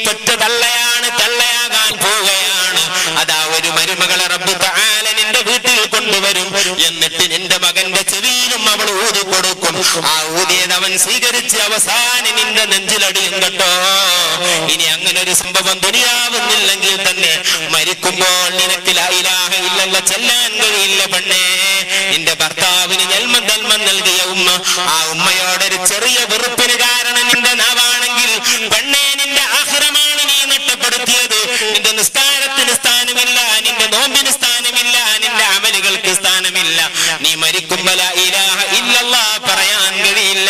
പെറ്റ തള്ളയാണ് തള്ളയാകാൻ പോവുകയാണ് അതാ ഒരു മരുമകളെ റബ്ബ് തആല നിന്റെ വീട്ടിൽ കൊണ്ടുവരും എന്നിട്ട് നിന്റെ മകന്റെ ചെവിയിലും അവൾ ഊതി കൊടുക്കും ആ ഊതിയത് അവൻ സ്വീകരിച്ച് അവസാനം നിന്റെ നെഞ്ചിലടിയും കേട്ടോ ഇനി അങ്ങനെ ഒരു സംഭവം ദുനിയാവുന്നില്ലെങ്കിൽ തന്നെ മരിക്കുമ്പോൾ നിനക്ക് ലാ ഇലാഹ ഇല്ലല്ല ചെല്ലാൻ കഴിയില്ല പെണ്ണേ നിന്റെ ഭർത്താവിന് ജന്മം ജന്മം നൽകിയ ഉമ്മ ആ ഉമ്മയോടൊരു ചെറിയ വെറുപ്പിന് കാരണം നിന്റെ നാവാണെങ്കിൽ പെണ്ണേ നിന്റെ ആഹ്റമാണ് നീ നഷ്ടപ്പെടുത്തിയത് നിന്റെ നിസ്കാരത്തിന് സ്ഥാനമില്ല നിന്റെ നോമ്പിന് സ്ഥാനമില്ല നിന്റെ അമലുകൾക്ക് സ്ഥാനമില്ല നീ മരിക്കുമ്പോൾ ലാ ഇലാഹ ഇല്ലല്ലാ പറയാൻ കഴിയില്ല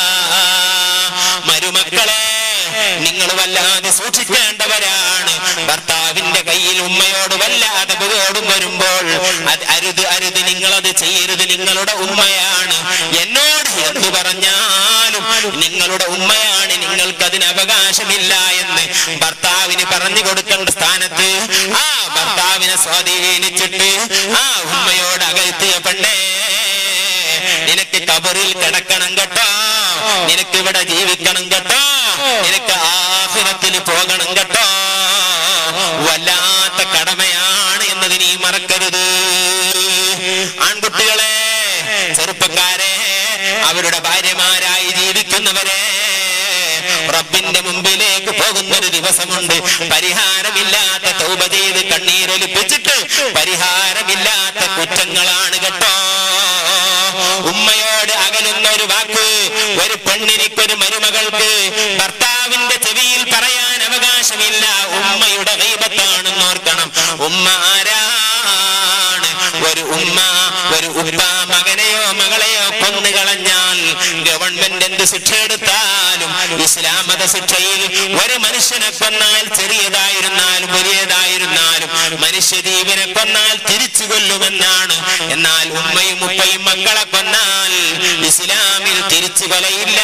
മരുമക്കളെ നിങ്ങൾ വല്ലാതെ സൂക്ഷിക്കേണ്ടവരാണ് ഭർത്താവിന്റെ കയ്യിൽ ഉമ്മയോട് വല്ലാതെ ഉപയോഗം വരുമ്പോൾ അത് അരുത് അരുത് നിങ്ങളത് ചെയ്യരുത് നിങ്ങളുടെ ഉമ്മയാണ് എന്നോട് എന്ത് പറഞ്ഞാലും നിങ്ങളുടെ ഉമ്മയാണ് നിങ്ങൾക്ക് അതിന് അവകാശമില്ല എന്ന് ഭർത്താവിന് പറഞ്ഞു കൊടുക്കേണ്ട സ്ഥാനത്ത് ആ ഭർത്താവിനെ സ്വാധീനിച്ചിട്ട് ആ ഉമ്മയോട് അകഴ്ത്തിയ പെണ്ണേ നിനക്ക് കബറിൽ കിടക്കണം കേട്ടോ നിനക്ക് ഇവിടെ ജീവിക്കണം കേട്ടോ നിനക്ക് ആഹുരത്തിൽ പോകണം കേട്ടോ വല്ലാത്ത കടമയാണ് എന്നത് നീ മറക്കരുത് ആൺകുട്ടികളെ ചെറുപ്പക്കാരെ അവരുടെ ഭാര്യമാരായി ജീവിക്കുന്നവരെ റബ്ബിന്റെ മുമ്പിലേക്ക് പോകുന്ന ഒരു ദിവസമുണ്ട് പരിഹാരമില്ലാത്ത തൗബ ചെയ്ത് കണ്ണീരൊലിപ്പിച്ചിട്ട് പരിഹാരമില്ലാത്ത കുറ്റങ്ങളാണ് കേട്ടോ ഉമ്മയോട് അകലുന്ന ഒരു വാക്ക് ഒരു പെണ്ണിനിക്കൊരു മരുമകൾക്ക് ഭർത്താവിന്റെ ചെവിയിൽ പറയാൻ അവകാശമില്ല ഉമ്മയുടെ ഗൈബത്താണെന്ന് ഓർക്കണം ഉമ്മ ആരാണ് ഒരു ഉമ്മ ഒരു ഉപ്പ മകനെയോ മകളെയോ കൊന്നു കളഞ്ഞാൽ ഗവൺമെന്റ് എന്ത് ശിക്ഷ എടുത്താലും ഇസ്ലാം മത ശിക്ഷയിൽ ഒരു മനുഷ്യനെ കൊന്നാൽ ചെറിയതായിരുന്നാലും വലിയതായിരുന്നാലും മനുഷ്യജീവനെ കൊന്നാൽ തിരിച്ചു കൊല്ലുമെന്നാണ് എന്നാൽ ഉമ്മയും ഉപ്പയും മക്കളെ കൊന്നാൽ ഇസ്ലാമിൽ തിരിച്ചു കൊലയില്ല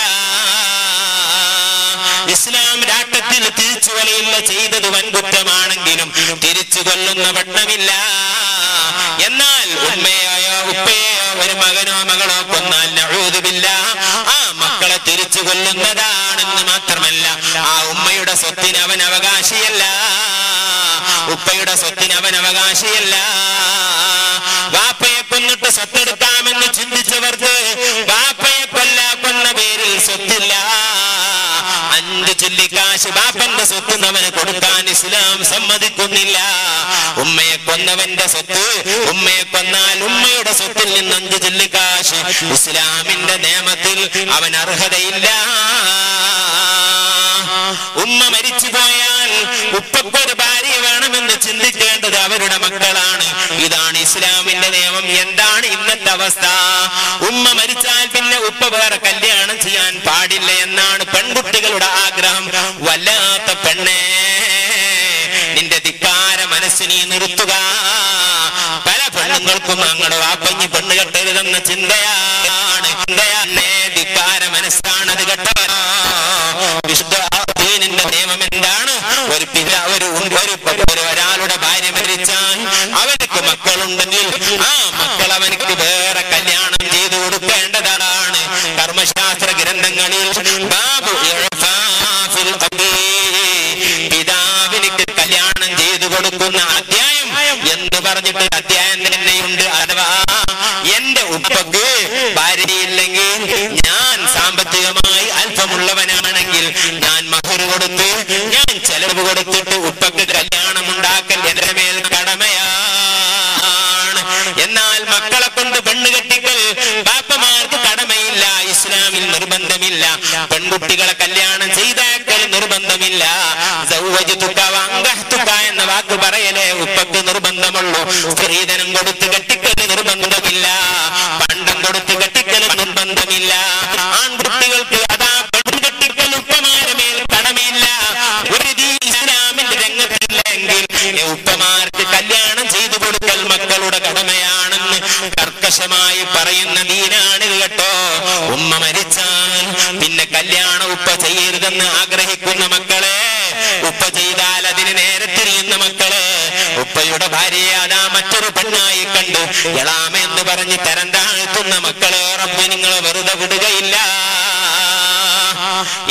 ഇസ്ലാം രാട്ടത്തിൽ തിരിച്ചു കൊലയില്ല ചെയ്തത് വൻകുറ്റമാണെങ്കിലും തിരിച്ചു കൊല്ലുന്ന വട്ടമില്ല എന്നാൽ ഉമ്മയെയോ ഉപ്പയെയോ ഒരു മകനോ മകളോ കൊന്നാൽ നഴൂതുമില്ല ആ മക്കളെ തിരിച്ചു കൊല്ലുന്നതാണെന്ന് മാത്രമല്ല ആ ഉമ്മയുടെ സ്വത്തിന് അവൻ അവകാശിയല്ല ഉപ്പയുടെ സ്വത്തിന് അവൻ അവകാശിയല്ല വാപ്പയെ കൊന്നിട്ട് സ്വത്തെടുക്കാമെന്ന് ചിന്തിച്ചവർക്ക് വാപ്പയെ കൊല്ല കൊന്ന പേരിൽ സ്വത്തില്ല അഞ്ച് ചുല്ലിക്കാശ് ബാപ്പന്റെ സ്വത്ത് അവന് കൊടുക്കാൻ ഇസ്ലാം സമ്മതിക്കുന്നില്ല ഉമ്മയെ കൊന്നവന്റെ സ്വത്ത് ഉമ്മയെ കൊന്നാൽ ഉമ്മയുടെ സ്വത്തിൽ നിന്ന് അഞ്ച് ചുല്ലിക്കാശ് ഇസ്ലാമിന്റെ നിയമത്തിൽ അവൻ അർഹതയില്ല ഉമ്മ മരിച്ചു പോയാൽ ഉപ്പക്കൊരു ഭാര്യ വേണമെന്ന് ചിന്തിക്കേണ്ടത് അവരുടെ മക്കളാണ് ഇതാണ് ഇസ്ലാമിന്റെ നിയമം എന്താണ് ഇന്നത്തെ അവസ്ഥ ഉമ്മ മരിച്ചാൽ പിന്നെ ഉപ്പ വേറെ കല്യാണം ചെയ്യാൻ പാടില്ല എന്നാണ് പെൺകുട്ടികളുടെ ആഗ്രഹം വല്ലാത്ത പെണ്ണേ നിന്റെ ധിക്കാര മനസ്സ് നീ നിർത്തുക പല പെണ്ണുങ്ങൾക്കും ഞങ്ങളുടെ വാപ്പഞ്ഞി പെണ്ണ് കെട്ടരുതെന്ന ചിന്തയാണ് ചിന്തയാണ് ധിക്കാര മനസ്സാണ് അത് കെട്ടവനോ വിശുദ്ധ ദീനിന്റെ നിയമം എന്താണ് ഒരു പിത ഒരു ഒരു ഒരു ഒരാളുടെ ഭാര്യ മരിച്ചാൽ അവർക്ക് മക്കളുണ്ടെങ്കിൽ ആ മക്കൾ അവനക്ക് വേറെ കല്യാണം ചെയ്തു കൊടുക്കേണ്ടതാണ് കർമ്മശാസ്ത്ര ഗ്രന്ഥങ്ങളിൽ ബാബു ഇഅ്ഫാഫിൽ ഖബീ. പിതാവിനിക്ക് കല്യാണം ചെയ്തു കൊടുക്കുന്ന അധ്യായം എന്ന് പറഞ്ഞിട്ട് അധ്യായം തന്നെയുണ്ട് അഥവാ എന്റെ ഉപ്പക്ക് ഭാര്യയില്ലെങ്കിൽ ഞാൻ സാമ്പത്തികമായി അല്പമുള്ളവനാണെങ്കിൽ ഞാൻ മഹർ കൊടുത്ത് ഞാൻ ചെലവ് കൊടുത്തിട്ട് ഉപ്പക്ക് കല്യാണം ഉണ്ടാക്കൽ എന്റെ മേൽ കടമയാണ് എന്നാൽ മക്കളെ കൊണ്ട് പെണ്ണ് കെട്ടിക്കൽ ബാപ്പമാർക്ക് കടമയില്ല ഇസ്ലാമിൽ നിർബന്ധമില്ല പെൺകുട്ടികളെ കല്യാണം ചെയ്താക്കൽ നിർബന്ധമില്ല സൗവജുതുക വഅങ്കഹ്തുക എന്ന വാക്ക് പറയലേ ഉപ്പക്ക് നിർബന്ധമുള്ളൂ സ്ത്രീധനം കൊടുത്ത് കെട്ടിക്കൽ നിർബന്ധമില്ല പണ്ടം കൊടുത്ത് കെട്ടിക്കൽ നിർബന്ധമില്ല ആൺകുട്ടികൾക്ക് അതാ പെൺകെട്ടിക്കൽ ഉപ്പമാരെ മേൽ കടമയില്ല ഒരു ദീ ഇസ്ലാമിന്റെ രംഗത്തില്ലെങ്കിൽ ഉപ്പമാർക്ക് കല്യാണം ചെയ്തു കൊടുക്കൽ മക്കളുടെ കടമയാണെന്ന് കർക്കശമായി പറയുന്ന ദീനാണ് ഇത് കേട്ടോ ഉമ്മ മരിച്ചാൽ പിന്നെ കല്യാണം ഉപ്പ ചെയ്യരുതെന്ന് ആഗ്രഹിക്കുന്ന മക്കളെ ഉപ്പ ചെയ്താൽ അതിന് നേരെ തിരിയുന്ന മക്കളെ ഉപ്പയുടെ ഭാര്യയെ അതാ മറ്റൊരു പെണ്ണായി കണ്ട് എളാമ എന്ന് പറഞ്ഞ് തരം താഴ്ത്തുന്ന മക്കളെ റബ്ബ് നിങ്ങളെ വെറുതെ വിടുകയില്ല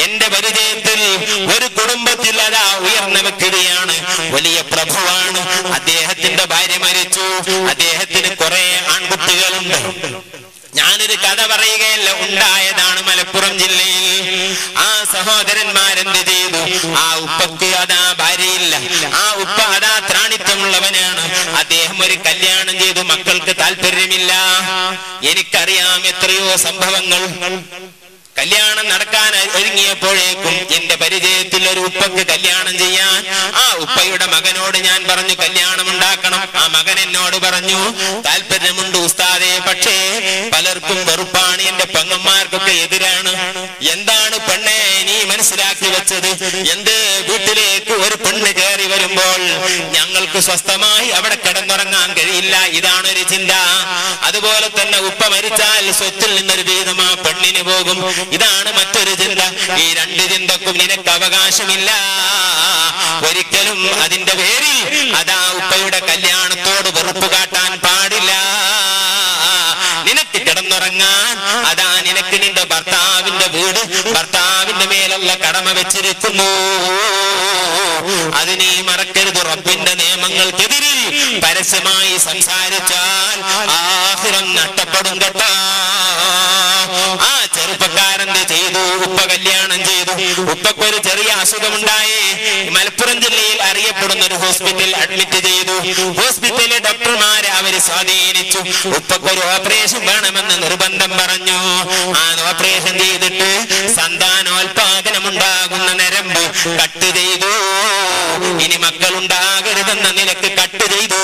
എന്റെ പരിചയത്തിൽ ഒരു കുടുംബത്തിൽ അതാ ഉയർന്ന വ്യക്തിയാണ് വലിയ പ്രഭുവാണ് അദ്ദേഹത്തിന്റെ ഭാര്യ മരിച്ചു അദ്ദേഹത്തിന് കുറെ ആൺകുട്ടികളുണ്ട് ഞാനൊരു കഥ പറയുകയല്ല ഉണ്ടായതാണ് മലപ്പുറം ജില്ലയിൽ ആ സഹോദരന്മാരെന്ത് ചെയ്തു ആ ഉപ്പക്ക് അതാ ഭാര്യയില്ല ആ ഉപ്പ അതാ ത്രാണിത്വമുള്ളവനാണ് അദ്ദേഹം ഒരു കല്യാണം ചെയ്തു മക്കൾക്ക് താല്പര്യമില്ല എനിക്കറിയാം എത്രയോ സംഭവങ്ങൾ കല്യാണം നടക്കാൻ ഒരുങ്ങിയപ്പോഴേക്കും എന്റെ പരിചയത്തിൽ ഒരു ഉപ്പക്ക് കല്യാണം ചെയ്യാൻ ആ ഉപ്പയുടെ മകനോട് ഞാൻ പറഞ്ഞു കല്യാണം ഉണ്ടാക്കണം ആ മകൻ എന്നോട് പറഞ്ഞു താല്പര്യമുണ്ട് ഉസ്താദെ പക്ഷേ പലർക്കും വെറുപ്പാണ് എന്റെ പെങ്ങന്മാർക്കൊക്കെ എതിരാണ് എന്താണ് പെണ്ണെ നീ മനസ്സിലാക്കി വെച്ചത് എന്ത് വീട്ടിലേക്ക് ഒരു പെണ്ണ് കയറി വരുമ്പോൾ ഞങ്ങൾക്ക് സ്വസ്ഥമായി അവിടെ കിടന്നുറങ്ങാൻ കഴിയില്ല ഇതാണ് ഒരു ചിന്ത അതുപോലെ തന്നെ ഉപ്പ മരിച്ചാൽ സ്വത്തിൽ നിന്നൊരു വീതം ആ പെണ്ണിന് പോകും ഇതാണ് മറ്റൊരു ചിന്ത ഈ രണ്ട് ചിന്തക്കും നിനക്ക് അവകാശമില്ല ഒരിക്കലും അതിന്റെ പേരിൽ അതാ ഉപ്പയുടെ കല്യാണത്തോട് വെറുപ്പ് കാട്ടാൻ പാടില്ല നിനക്ക് കിടന്നുറങ്ങാൻ അതാ നിനക്ക് നിന്റെ ഭർത്താവിന്റെ വീട് ഭർത്താവിന്റെ മേലുള്ള കടമ വെച്ചിരിക്കുന്നു അത് നീ മറക്കരുത് റബ്ബിന്റെ നിയമങ്ങൾക്കെതിരിൽ പരസ്യമായി സംസാരിച്ചാൽ ആഹുറം നഷ്ടപ്പെടും കേട്ടോ ആ ചെറുപ്പക്കാരന്റെ ചെയ്തു ഉപ്പ കല്യാണം ചെയ്തു ഉപ്പക്കൊരു ചെറിയ അസുഖമുണ്ടായി മലപ്പുറം ജില്ലയിൽ അറിയപ്പെടുന്ന ഒരു ഹോസ്പിറ്റൽ അഡ്മിറ്റ് ചെയ്തു ഹോസ്പിറ്റലിലെ ഡോക്ടർമാരെ അവര് സ്വാധീനിച്ചു ഉപ്പക്കൊരു ഓപ്പറേഷൻ വേണമെന്ന് നിർബന്ധം പറഞ്ഞു ആ ഓപ്പറേഷൻ ചെയ്തിട്ട് സന്താനോൽപാദനം ഉണ്ടാകുന്ന നരമ്പ് കട്ട് ചെയ്തു ഇനി മക്കളുണ്ടാകരുതെന്ന നിലക്ക് കട്ട് ചെയ്തു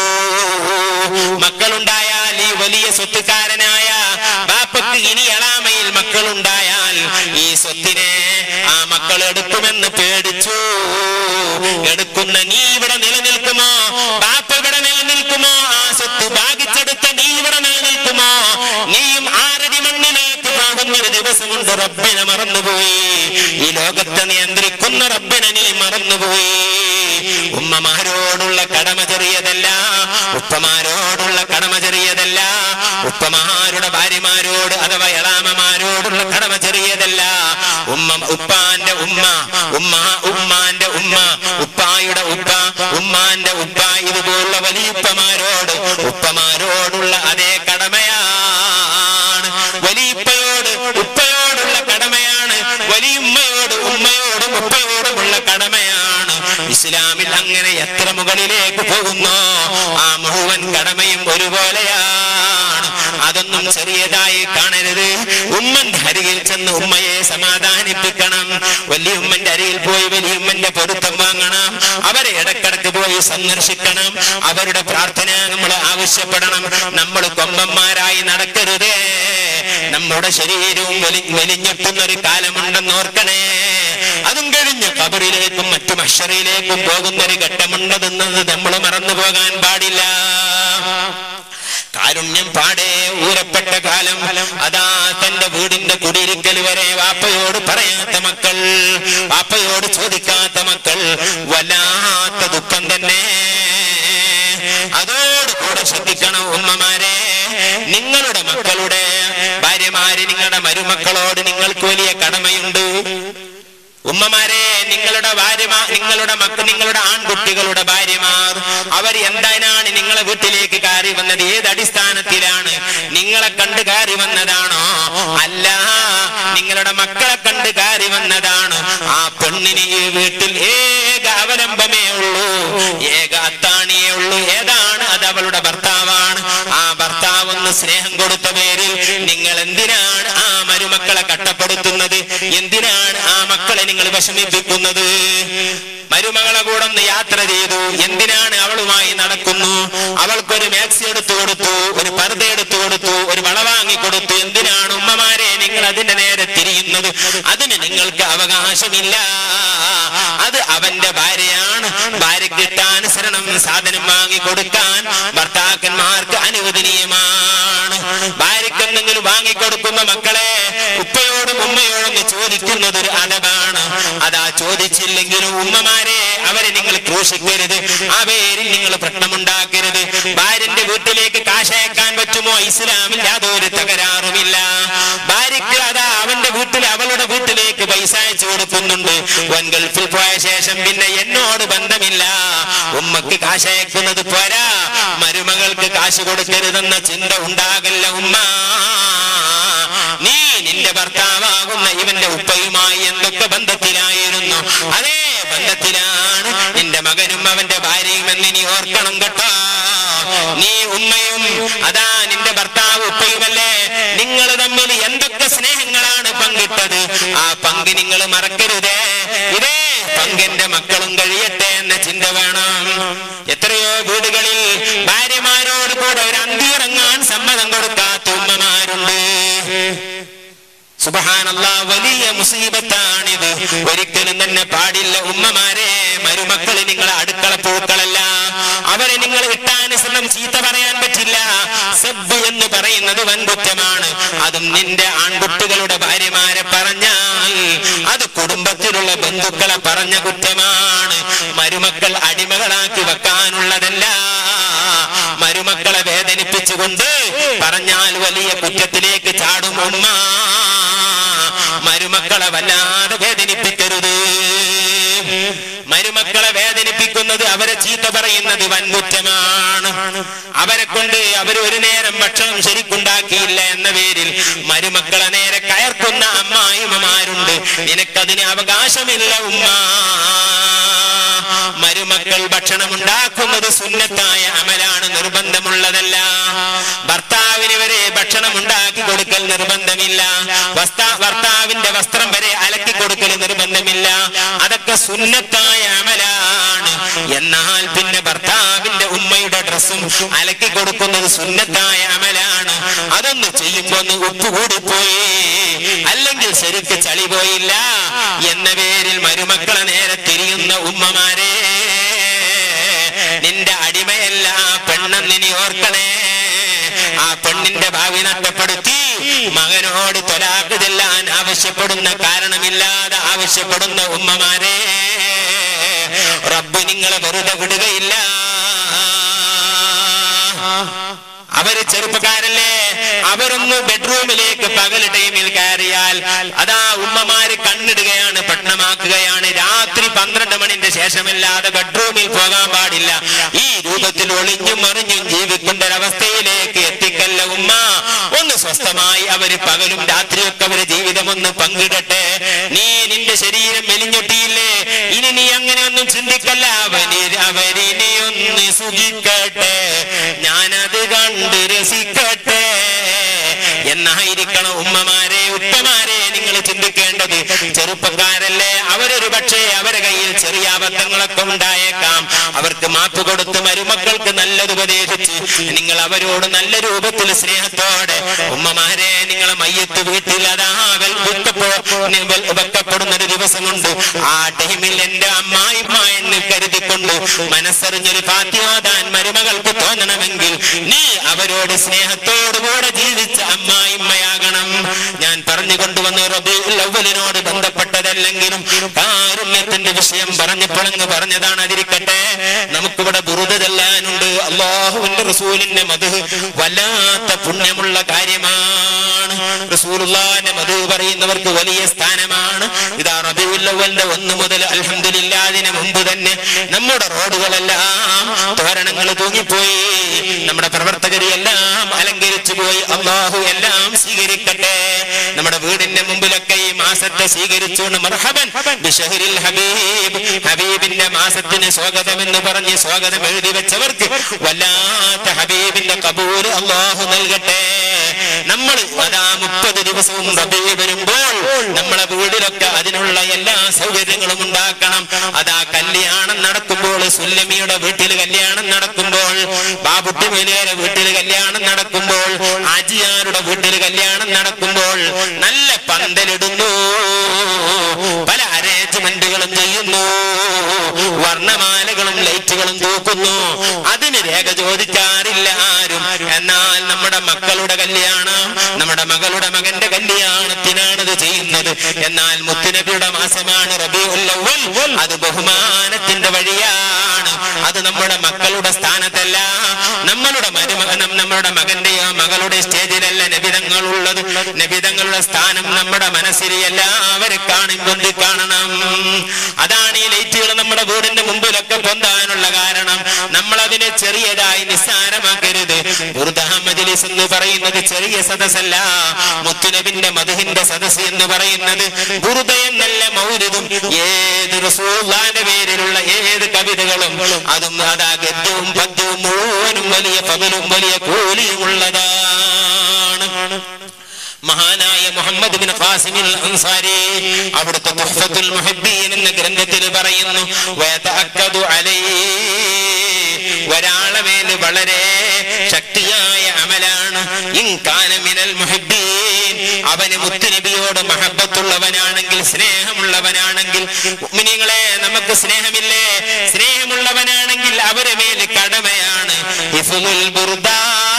മക്കളുണ്ടായാൽ ഈ വലിയ സ്വത്തുകാരനായ ബാപ്പക്ക് ഇനി എളാമയിൽ മക്കളുണ്ടായാൽ ഈ സ്വത്തിനെ ആ മക്കൾ എടുക്കുമെന്ന് പേടിച്ചു എടുക്കുന്ന നീ ഇവിടെ നിലനിൽക്കുമോ ബാപ്പ ഇവിടെ നിലനിൽക്കുമോ ആ സ്വത്ത് ഭാഗിച്ചെടുത്ത നീ ഇവിടെ നിലനിൽക്കുമോ നീയും ആറടി മണ്ണിലേക്ക് പോകുന്ന ഒരു ദിവസമുണ്ട് റബ്ബിനെ മറന്നുപോയി ഈ ലോകത്തെ നിയന്ത്രിക്കുന്ന റബ്ബിനെ നീ മറന്നുപോയി ഉമ്മമാരോടുള്ള കടമ ചെറിയതല്ല ഉപ്പമാരോടുള്ള കടമ ചെറിയതല്ല ഉപ്പമാരുടെ ഭാര്യമാരോട് അഥവാ എളാമമാരോടുള്ള കടമ ചെറിയതല്ല ഉമ്മ ഉപ്പാന്റെ ഉമ്മ ഉമ്മ ഉമ്മാന്റെ ഉമ്മ ഉപ്പായുടെ ഉപ്പ ഉമ്മാന്റെ ഉപ്പ ഇതുപോലുള്ള വലിയുപ്പമാരോട് ഉപ്പമാരോടുള്ള അതേ കടമയാണ് വലിയപ്പയോട് ഉപ്പയോടുള്ള കടമയാണ് വലിയുമ്മയോട് ഉമ്മയോടും ഉപ്പയോടുമുള്ള കടമയാണ് ഇസ്ലാമിൽ അങ്ങനെ എത്ര മുകളിലേക്ക് പോകുന്നോ ആ മുഴുവൻ കടമയും ഒരുപോലെയാണ് അതൊന്നും ചെറിയതായി കാണരുത് ഉമ്മന്റെ അരികിൽ ചെന്ന് ഉമ്മയെ സമാധാനിപ്പിക്കണം വലിയ ഉമ്മന്റെ അരികിൽ പോയി വലിയ ഉമ്മന്റെ പൊരുത്തം വാങ്ങണം അവരെ ഇടക്കിടക്ക് പോയി സന്ദർശിക്കണം അവരുടെ പ്രാർത്ഥന നമ്മൾ ആവശ്യപ്പെടണം നമ്മൾ കൊമ്പന്മാരായി നടക്കരുതേ നമ്മുടെ ശരീരവും വലി വലിഞ്ഞെത്തുന്ന ഒരു കാലമുണ്ടെന്ന് ഓർക്കണേ അതും കഴിഞ്ഞ് കബറിലേക്കും മറ്റു മഷറിയിലേക്കും പോകുന്ന ഒരു ഘട്ടമുണ്ടെന്നത് നമ്മൾ മറന്നു പോകാൻ പാടില്ല കാരുണ്യം പാടെ ഊരപ്പെട്ട കാലം അതാ തന്റെ വീടിന്റെ കുടിയിരിക്കൽ വരെ വാപ്പയോട് പറയാത്ത മക്കൾ വാപ്പയോട് ചോദിക്കാത്ത മക്കൾ വല്ലാത്ത ദുഃഖം തന്നെ അതോട് കൂടെ ശ്രദ്ധിക്കണം ഉമ്മമാരെ നിങ്ങളുടെ മക്കളുടെ ഭാര്യമാര് നിങ്ങളുടെ മരുമക്കളോട് നിങ്ങൾക്ക് വലിയ കടമയുണ്ട് ഉമ്മമാരെ നിങ്ങളുടെ ഭാര്യമാ നിങ്ങളുടെ മക്കൾ നിങ്ങളുടെ ആൺകുട്ടികളുടെ ഭാര്യമാർ അവർ എന്തിനാണ് നിങ്ങളെ വീട്ടിലേക്ക് കയറി വന്നത് ഏത് അടിസ്ഥാനത്തിലാണ് നിങ്ങളെ കണ്ട് കയറി വന്നതാണോ അല്ല നിങ്ങളുടെ മക്കളെ കണ്ട് കയറി വന്നതാണ് ആ പെണ്ണിന് ഈ വീട്ടിൽ ഏക അവലംബമേ ഉള്ളൂ ഏക അത്താണിയേ ഉള്ളൂ ഏതാണ് അത് അവളുടെ ഭർത്താവാണ് ആ ഭർത്താവ് ഒന്ന് സ്നേഹം കൊടുത്ത പേരിൽ നിങ്ങൾ എന്തിനാണ് ആ മരുമക്കളെ കട്ടപ്പെടുത്തുന്നത് എന്തിനാണ് ആ മക്കളെ നിങ്ങൾ വിഷമിപ്പിക്കുന്നത് മരുമകളെ കൂടെ ഒന്ന് യാത്ര ചെയ്തു എന്തിനാണ് അവളുമായി നടക്കുന്നു അവൾക്കൊരു മാക്സി എടുത്തു കൊടുത്തു ഒരു പർദ്ദ എടുത്തു കൊടുത്തു ഒരു വള വാങ്ങി കൊടുത്തു എന്തിനാണ് ഉമ്മമാരെ നിങ്ങൾ അതിന്റെ നേരെ തിരിയുന്നത് അതിന് നിങ്ങൾക്ക് അവകാശമില്ല അത് അവന്റെ ഭാര്യയാണ് ഭാര്യയ്ക്ക് ഇഷ്ടാനുസരണം സാധനം വാങ്ങി കൊടുക്കാൻ ഭർത്താക്കന്മാർക്ക് അനുവദനീയമാണ് ഭാര്യയ്ക്ക് എന്തെങ്കിലും വാങ്ങിക്കൊടുക്കുന്ന മക്കളെ ഉപ്പയോടും ഉമ്മയോടും ചോദിക്കുന്നത് ഒരു അടവാണ് അതാ ചോദിച്ചില്ലെങ്കിലും ഉമ്മമാരെ അവരെ നിങ്ങൾ ക്രൂശിക്കരുത് ആ പേരിൽ നിങ്ങൾ പ്രശ്നമുണ്ടാക്കരുത് ഭാര്യന്റെ വീട്ടിലേക്ക് കാശയക്കാൻ പറ്റുമോ ഇസ്ലാമിൽ യാതൊരു തകരാറുമില്ല ഭാര്യയ്ക്ക് അതാ അവന്റെ വീട്ടിൽ അവളുടെ വീട്ടിലേക്ക് പൈസ അയച്ചു കൊടുക്കുന്നു കൊടുക്കുന്നുണ്ട് വൻ ഗൾഫിൽ പോയ ശേഷം പിന്നെ എന്നോട് ബന്ധമില്ല ഉമ്മക്ക് കാശ് അയക്കുന്നത് പോരാ മരുമകൾക്ക് കാശ് കൊടുക്കരുതെന്ന ചിന്ത ഉണ്ടാകല്ല ഉമ്മ നീ നിന്റെ ഭർത്താവാകുന്ന ഇവന്റെ ഉപ്പയുമായി എന്തൊക്കെ ബന്ധത്തിലായിരുന്നു അതേ ബന്ധത്തിലാണ് നിന്റെ മകനും അവന്റെ ഭാര്യയും എന്ന് നീ ഓർക്കണം കേട്ടോ നീ ഉമ്മയും അതാ നിന്റെ ഭർത്താവ് ഉപ്പയുമല്ലേ നിങ്ങൾ തമ്മിൽ എന്തൊക്കെ സ്നേഹങ്ങളാണ് പങ്കിട്ടത് ആ പങ്ക് നിങ്ങൾ മറക്കരുതേ ഇതേ പങ്കിന്റെ മക്കളും കഴിയട്ടെ എന്ന ചിന്ത വേണം എത്രയോ വീടുകളിൽ ഭാര്യമാരോട് കൂടെ ഒരു അന്തിയിറങ്ങാൻ സമ്മതം കൊടുക്കാത്ത ഉമ്മമാരുണ്ട് സുബഹാനല്ല വലിയ മുസീബത്താണിത് ഒരിക്കലും തന്നെ പാടില്ല ഉമ്മമാരെ മരുമക്കള് നിങ്ങളെ അടുക്കള പൂക്കളല്ല അവരെ നിങ്ങൾ ഇട്ടാനുസരണം ചീത്ത പറയാൻ പറ്റില്ല സബ്ബ് എന്ന് പറയുന്നത് വൻകുറ്റമാണ് അതും നിന്റെ ആൺകുട്ടികളുടെ ഭാര്യമാരെ പറഞ്ഞാൽ അത് കുടുംബത്തിലുള്ള ബന്ധുക്കളെ പറഞ്ഞ കുറ്റമാണ് മരുമക്കൾ അടിമകളാക്കി വെക്കാനുള്ളതല്ല മരുമക്കളെ വേദനിപ്പിച്ചുകൊണ്ട് പറഞ്ഞാൽ വലിയ കുറ്റത്തിലേക്ക് ചാടും ഉമ്മ മരുമക്കളെ വല്ലാതെ വേദനിപ്പിക്കരുത് മരുമക്കളെ വേദനിപ്പിക്കുന്നത് അവരെ ചീത്ത പറയുന്നത് വൻകുറ്റമാണ് അവരെ കൊണ്ട് അവർ ഒരു നേരം ഭക്ഷണം ശരിക്കുണ്ടാക്കിയില്ല എന്ന പേരിൽ മരുമക്കളെ നേരെ കയർക്കുന്ന അമ്മായിമ്മമാരുണ്ട് നിനക്കതിന് അവകാശമില്ല ഉമ്മ മരുമക്കൾ ഭക്ഷണം ഉണ്ടാക്കുന്നത് സുന്നത്തായ അമലാണ് നിർബന്ധമുള്ളതല്ല ഭർത്താവിന് വരെ ഭക്ഷണം ഉണ്ടാക്കി കൊടുക്കൽ നിർബന്ധമില്ല വസ്ത- ഭർത്താവിന്റെ വസ്ത്രം വരെ അലക്കി കൊടുക്കൽ നിർബന്ധമില്ല അതൊക്കെ സുന്നത്തായ അമലാണ് എന്നാൽ പിന്നെ ഭർത്താവിന്റെ ഉമ്മയുടെ ഡ്രസ്സും അലക്കി കൊടുക്കുന്നത് സുന്നത്തായ അമലാണ് അതൊന്ന് ചെയ്യുമ്പോ ഒന്ന് ഉപ്പ് കൂടിപ്പോയി അല്ലെങ്കിൽ ശരിക്ക് ചളി പോയില്ല എന്ന പേരിൽ മരുമക്കളെ നേരെ തിരിയുന്ന ഉമ്മമാരെ നിന്റെ അടിമയല്ല പെണ്ണെന്ന് നീ ഓർക്കണേ ആ പെണ്ണിന്റെ ഭാവി നഷ്ടപ്പെടുത്തി മകനോട് തൊലാക്ക് ചെല്ലാൻ ആവശ്യപ്പെടുന്ന കാരണമില്ലാതെ ആവശ്യപ്പെടുന്ന ഉമ്മമാരെ റബ്ബ് നിങ്ങളെ വെറുതെ വിടുകയില്ല അവര് ചെറുപ്പക്കാരല്ലേ അവരൊന്ന് ബെഡ്റൂമിലേക്ക് പകൽ ടൈമിൽ കയറിയാൽ അതാ ഉമ്മമാര് കണ്ണിടുകയാണ് പട്ടണമാക്കുകയാണ് രാത്രി പന്ത്രണ്ട് മണിന്റെ ശേഷമല്ലാതെ ബെഡ്റൂമിൽ പോകാൻ പാടില്ല ഈ രൂപത്തിൽ ഒളിഞ്ഞും മറിഞ്ഞും ജീവിക്കേണ്ട ഒരവസ്ഥയിലേക്ക് എത്തിക്കല്ല ഉമ്മ ഒന്ന് സ്വസ്ഥമായി അവര് പകലും രാത്രിയൊക്കെ അവര് ജീവിതം ഒന്ന് പങ്കിടട്ടെ നീ നിന്റെ ശരീരം മെലിഞ്ഞൊട്ടിയില്ലേ ഇനി നീ അങ്ങനെയൊന്നും ചിന്തിക്കല്ല അവന് അവരിനി ഒന്ന് സുഖിക്കട്ടെ ഞാനത് കണ്ട് രസിക്കട്ടെ എന്നായിരിക്കണം ഉമ്മമാരെ ഉപ്പമാരെ നിങ്ങൾ ചിന്തിക്കേണ്ടത് ചെറുപ്പക്കാരല്ലേ അവരൊരു പക്ഷേ അവരെ കയ്യിൽ ചെറിയ അബദ്ധങ്ങളൊക്കെ ഉണ്ടായേക്കാം അവർക്ക് മാപ്പ് കൊടുത്ത് മരുമക്കൾക്ക് നല്ലത് ഉപദേശിച്ച് നിങ്ങൾ അവരോട് നല്ല രൂപത്തിൽ സ്നേഹത്തോടെ ഉമ്മമാരെ നിങ്ങളെ മയ്യത്ത് വീട്ടിൽ അതാ വെൽ- വെക്കപ്പെ- നി- വെൽ- വെക്കപ്പെടുന്ന ഒരു ദിവസമുണ്ട് ആ ടൈമിൽ എന്റെ അമ്മായിമ്മ എന്ന് കരുതിക്കൊണ്ട് മനസ്സറിഞ്ഞൊരു ഫാത്തിയോദാൻ മരുമകൾക്ക് തോന്നണമെങ്കിൽ നീ അവരോട് സ്നേഹത്തോടുകൂടെ ജീവിച്ച അമ്മായിമ്മയാകണം ഞാൻ പറഞ്ഞു കൊണ്ടുവന്ന റബീഉൽ അവ്വലിനോട് ബന്ധപ്പെട്ടതല്ലെങ്കിലും കാരുണ്യത്തിന്റെ വിഷയം പറഞ്ഞപ്പോഴങ്ങ് പറഞ്ഞതാണ് അതിരിക്കട്ടെ നമുക്കിവിടെ ബുറുദ ചെല്ലാനുണ്ട് അള്ളാഹുവിന്റെ റസൂലിന്റെ മധു വല്ലാത്ത പുണ്യമുള്ള കാര്യമാണ് റസൂലുള്ളാന്റെ മധു പറയുന്നവർക്ക് വലിയ സ്ഥാനമാണ് ഇതാ റബീഉൽ അവ്വലിന്റെ ഒന്ന് മുതൽ അൽഹംദുലില്ലാ അതിന് മുമ്പ് തന്നെ നമ്മുടെ റോഡുകളെല്ലാം തോരണങ്ങൾ തൂങ്ങിപ്പോയി നമ്മുടെ പ്രവർത്തകരെല്ലാം അലങ്കരിച്ചു പോയി അള്ളാഹു എല്ലാം സ്വീകരിക്കട്ടെ നമ്മുടെ വീടിന്റെ മുമ്പിലൊക്കെ ഈ മാസത്തെ സ്വീകരിച്ചുകൊണ്ട് മർഹബൻ ബിഷഹരിൽ ഹബീബ് ഹബീബിന്റെ മാസത്തിന് സ്വാഗതം എന്ന് പറഞ്ഞ് സ്വാഗതം എഴുതി വെച്ചവർക്ക് വല്ലാത്ത ഹബീബിന്റെ കബൂൽ അള്ളാഹു നൽകട്ടെ നമ്മൾ അതാ മുപ്പത് ദിവസവും റബീ വരുമ്പോൾ നമ്മളെ വീടിലൊക്കെ അതിനുള്ള എല്ലാ സൗകര്യങ്ങളും ഉണ്ടാക്കണം അതാ കല്യാണം നടക്കുമ്പോൾ സുല്ലമിയുടെ വീട്ടിൽ കല്യാണം നടക്കുമ്പോൾ ബാബുട്ടി മേലേറെ വീട്ടിൽ കല്യാണം നടക്കുമ്പോൾ ആജിയാരുടെ വീട്ടിൽ കല്യാണം നടക്കുമ്പോൾ നല്ല പന്തലിടുന്നു പല അറേഞ്ച്മെന്റുകളും ചെയ്യുന്നു വർണ്ണമാലകളും ലൈറ്റുകളും തൂക്കുന്നു അതിന് രേഖ ചോദിക്കാറില്ല ആരും എന്നാൽ നമ്മുടെ മക്കളുടെ കല്യാണം നമ്മുടെ മകളുടെ മകന്റെ കല്യാണത്തിനാണിത് ചെയ്യുന്നത് എന്നാൽ മുത്തുനബിയുടെ മാസമാണ് റബീഉൽ അവ്വൽ അത് ബഹുമാനത്തിന്റെ വഴിയാണ് അത് നമ്മുടെ മക്കളുടെ സ്ഥാനത്തല്ല നമ്മളുടെ മരുമകനും നമ്മുടെ മകന്റെയോ മകന്റെയോ മകളുടെ സ്റ്റേജിലല്ല നബിതങ്ങൾ ഉള്ളത് നബിതങ്ങളുടെ സ്ഥാനം നമ്മുടെ മനസ്സിൽ എല്ലാവരും കാണും കൊണ്ട് കാണണം അതാണ് ഈ ലൈറ്റുകൾ നമ്മുടെ വീടിന്റെ മുമ്പിലൊക്കെ പൊന്താനുള്ള കാരണം നമ്മൾ അതിനെ ചെറിയതായി നിസ്സാരമാക്കരുത് ബുർദാ മജ്ലിസ് എന്ന് പറയുന്നത് ചെറിയ സദസ്സല്ല മുത്തുനബിന്റെ മധുഹിന്റെ സദസ് എന്ന് പറയുന്നത് ബുറുദ എന്നല്ല മൗരുതും ഏത് റസൂലുള്ളാന്റെ പേരിലുള്ള ഏത് കവിതകളും അതും അതാ ഗദ്യവും പദ്യവും മുഴുവനും വലിയ പകലും വലിയ കൂലിയും ഉള്ളതാണ് മഹാനായ മുഹമ്മദ് ബിൻ ഖാസിമിൽ അൻസാരി അവിടുത്തെ തുഹ്ഫത്തുൽ മുഹിബ്ബീൻ എന്ന ഗ്രന്ഥത്തിൽ പറയുന്നു വയതഅക്കദു അലൈഹി ഒരാളെ മേല് വളരെ ശക്തിയായ അമലാണ് ഇൻകാന മിനൽ മുഹിബ്ബീൻ അവന് മുത്തുനബിയോട് മഹബത്തുള്ളവനാണെങ്കിൽ സ്നേഹമുള്ളവനാണെങ്കിൽ മുഅ്മിനീങ്ങളെ നമുക്ക് സ്നേഹമില്ലേ സ്നേഹമുള്ളവനാണെങ്കിൽ അവരെ മേല് കടമയാണ് ഹിഫ്ളുൽ ബുർദാ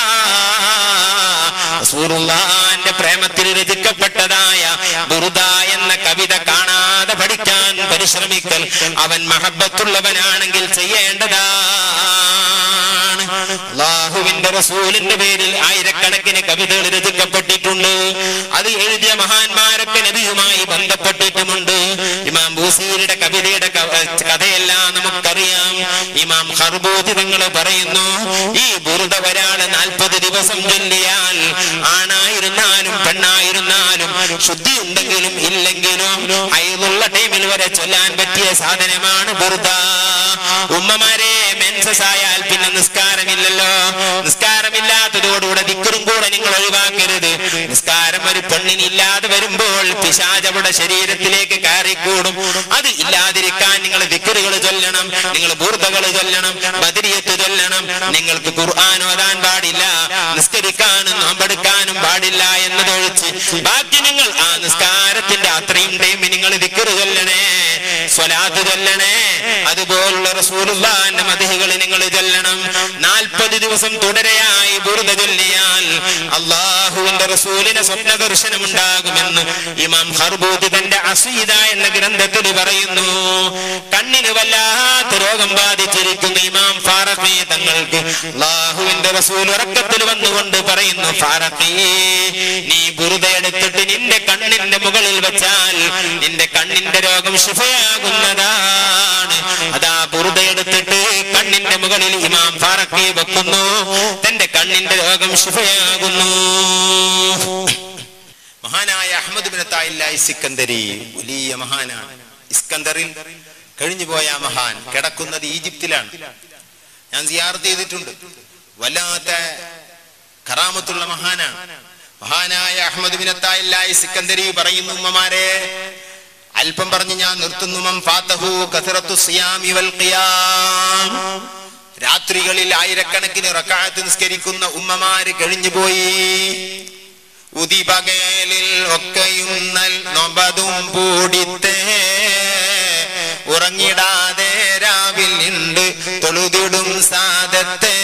റസൂലുള്ളാന്റെ പ്രേമത്തിൽ രചിക്കപ്പെട്ടതായ ബുറുദ എന്ന കവിത കാണാതെ പഠിക്കാൻ പരിശ്രമിക്കൽ അവൻ മഹബത്തുള്ളവനാണെങ്കിൽ ചെയ്യേണ്ടതാണ് അള്ളാഹുവിന്റെ റസൂലിന്റെ പേരിൽ ആയിരക്കണക്കിന് കവിതകൾ രചിക്കപ്പെട്ടിട്ടുണ്ട് അത് എഴുതിയ മഹാന്മാരൊക്കെ നബിയുമായി ബന്ധപ്പെട്ടിട്ടുമുണ്ട് ഇമാം ബൂസീരുടെ കവിതയുടെ ക- കഥയെല്ലാം നമുക്കറിയാം ഇമാം ഹർബൂദി തങ്ങൾ പറയുന്നു ഈ ബുറുദ ഒരാള് നാൽപ്പത് ദിവസം ചൊല്ലിയാൽ ആണായിരുന്നാലും പെണ്ണായിരുന്നാലും ശുദ്ധി ഉണ്ടെങ്കിലും ഇല്ലെങ്കിലും അയലുള്ള ടൈമിൽ വരെ ചൊല്ലാൻ പറ്റിയ സാധനമാണ് ബുറുദ ഉമ്മമാരെ മെൻസസ് ആയാൽ പിന്നെ നിസ്കാരമില്ലല്ലോ നിസ്കാരമില്ലാത്തതോടുകൂടെ ദിക്കറും കൂടെ നിങ്ങൾ ഒഴിവാക്കരുത് നിസ്കാരം ഒരു പെണ്ണിനില്ലാതെ വരുമ്പോൾ പിശാചവിടെ ശരീരത്തിലേക്ക് കയറിക്കൂടും അത് ഇല്ലാതിരിക്കാൻ നിങ്ങൾ ദിക്കറുകൾ ചൊല്ലണം നിങ്ങൾ ബൂർദകൾ ചൊല്ലണം ബദരിയത്ത് ചൊല്ലണം നിങ്ങൾക്ക് ഖുർആൻ ഓതാൻ പാടില്ല നിസ്കരിക്കാനും നോമ്പെടുക്കാനും പാടില്ല എന്നതൊഴിച്ച് ബാക്കി നിങ്ങൾ ആ നിസ്കാരത്തിന്റെ അത്രയും ടൈം നിങ്ങൾ ദിക്കറ് ചൊല്ലണേ സ്വലാത്ത് ചൊല്ലണേ അതുപോലുള്ള റസൂലുള്ളാന്റെ മതിഹുകൾ നിങ്ങൾ ചൊല്ലണം നാൽപ്പത് ദിവസം തുടരെയായി ബുറുദ ചൊല്ലിയാൽ അള്ളാഹുവിന്റെ റസൂലിന് സ്വപ്ന ദർശനം ഉണ്ടാകുമെന്ന് ഇമാം ഹർബൂദ് തന്റെ അസീദ എന്ന ഗ്രന്ഥത്തിൽ പറയുന്നു കണ്ണിന് വല്ലാത്ത രോഗം ബാധിച്ചിരിക്കുന്ന ഇമാം ഫാറഖി തങ്ങൾക്ക് അള്ളാഹുവിന്റെ റസൂൽ ഉറക്കത്തിൽ വന്നുകൊണ്ട് പറയുന്നു ഫാറഖി നീ ബുറുദ എടുത്തിട്ട് നിന്റെ കണ്ണിന്റെ മുകളിൽ വെച്ചാൽ നിന്റെ കണ്ണിന്റെ രോഗം ശിഫയാകുന്നതാണ് അതാ ബുറുദ എടുത്തിട്ട് കണ്ണിന്റെ മുകളിൽ ഇമാം ഫാറഖി വെക്കുന്നു തന്റെ കണ്ണിന്റെ രോഗം ശിഫയാകുന്നു മഹാനായ അഹമ്മദ് ബിൻ തായില്ലായി സിക്കന്ദരി വലിയ മഹാനാണ് ഇസ്കന്ദറിൽ കഴിഞ്ഞുപോയ ആ മഹാൻ കിടക്കുന്നത് ഈജിപ്തിലാണ് ഞാൻ സിയാർത്ത് ചെയ്തിട്ടുണ്ട് വല്ലാത്ത കറാമത്തുള്ള മഹാനാണ് മഹാനായ അഹമ്മദ് ബിൻ തായില്ലായി സിക്കന്ദരി പറയുന്നു ഉമ്മമാരെ അല്പം പറഞ്ഞ് ഞാൻ നിർത്തുന്നു മം ഫാത്തഹു കസറത്തു സിയാമി വൽ ഖിയാം രാത്രികളിൽ ആയിരക്കണക്കിന് റക്കാത്ത് നിസ്കരിക്കുന്ന ഉമ്മമാര് കഴിഞ്ഞുപോയി ഉദിപകലിൽ ഒക്കെയും നൽ നൊമ്പതും പൂടിത്തേ ഉറങ്ങിടാതെ രാവിൽ ഉണ്ട് തൊഴുതിടും സാദത്തെ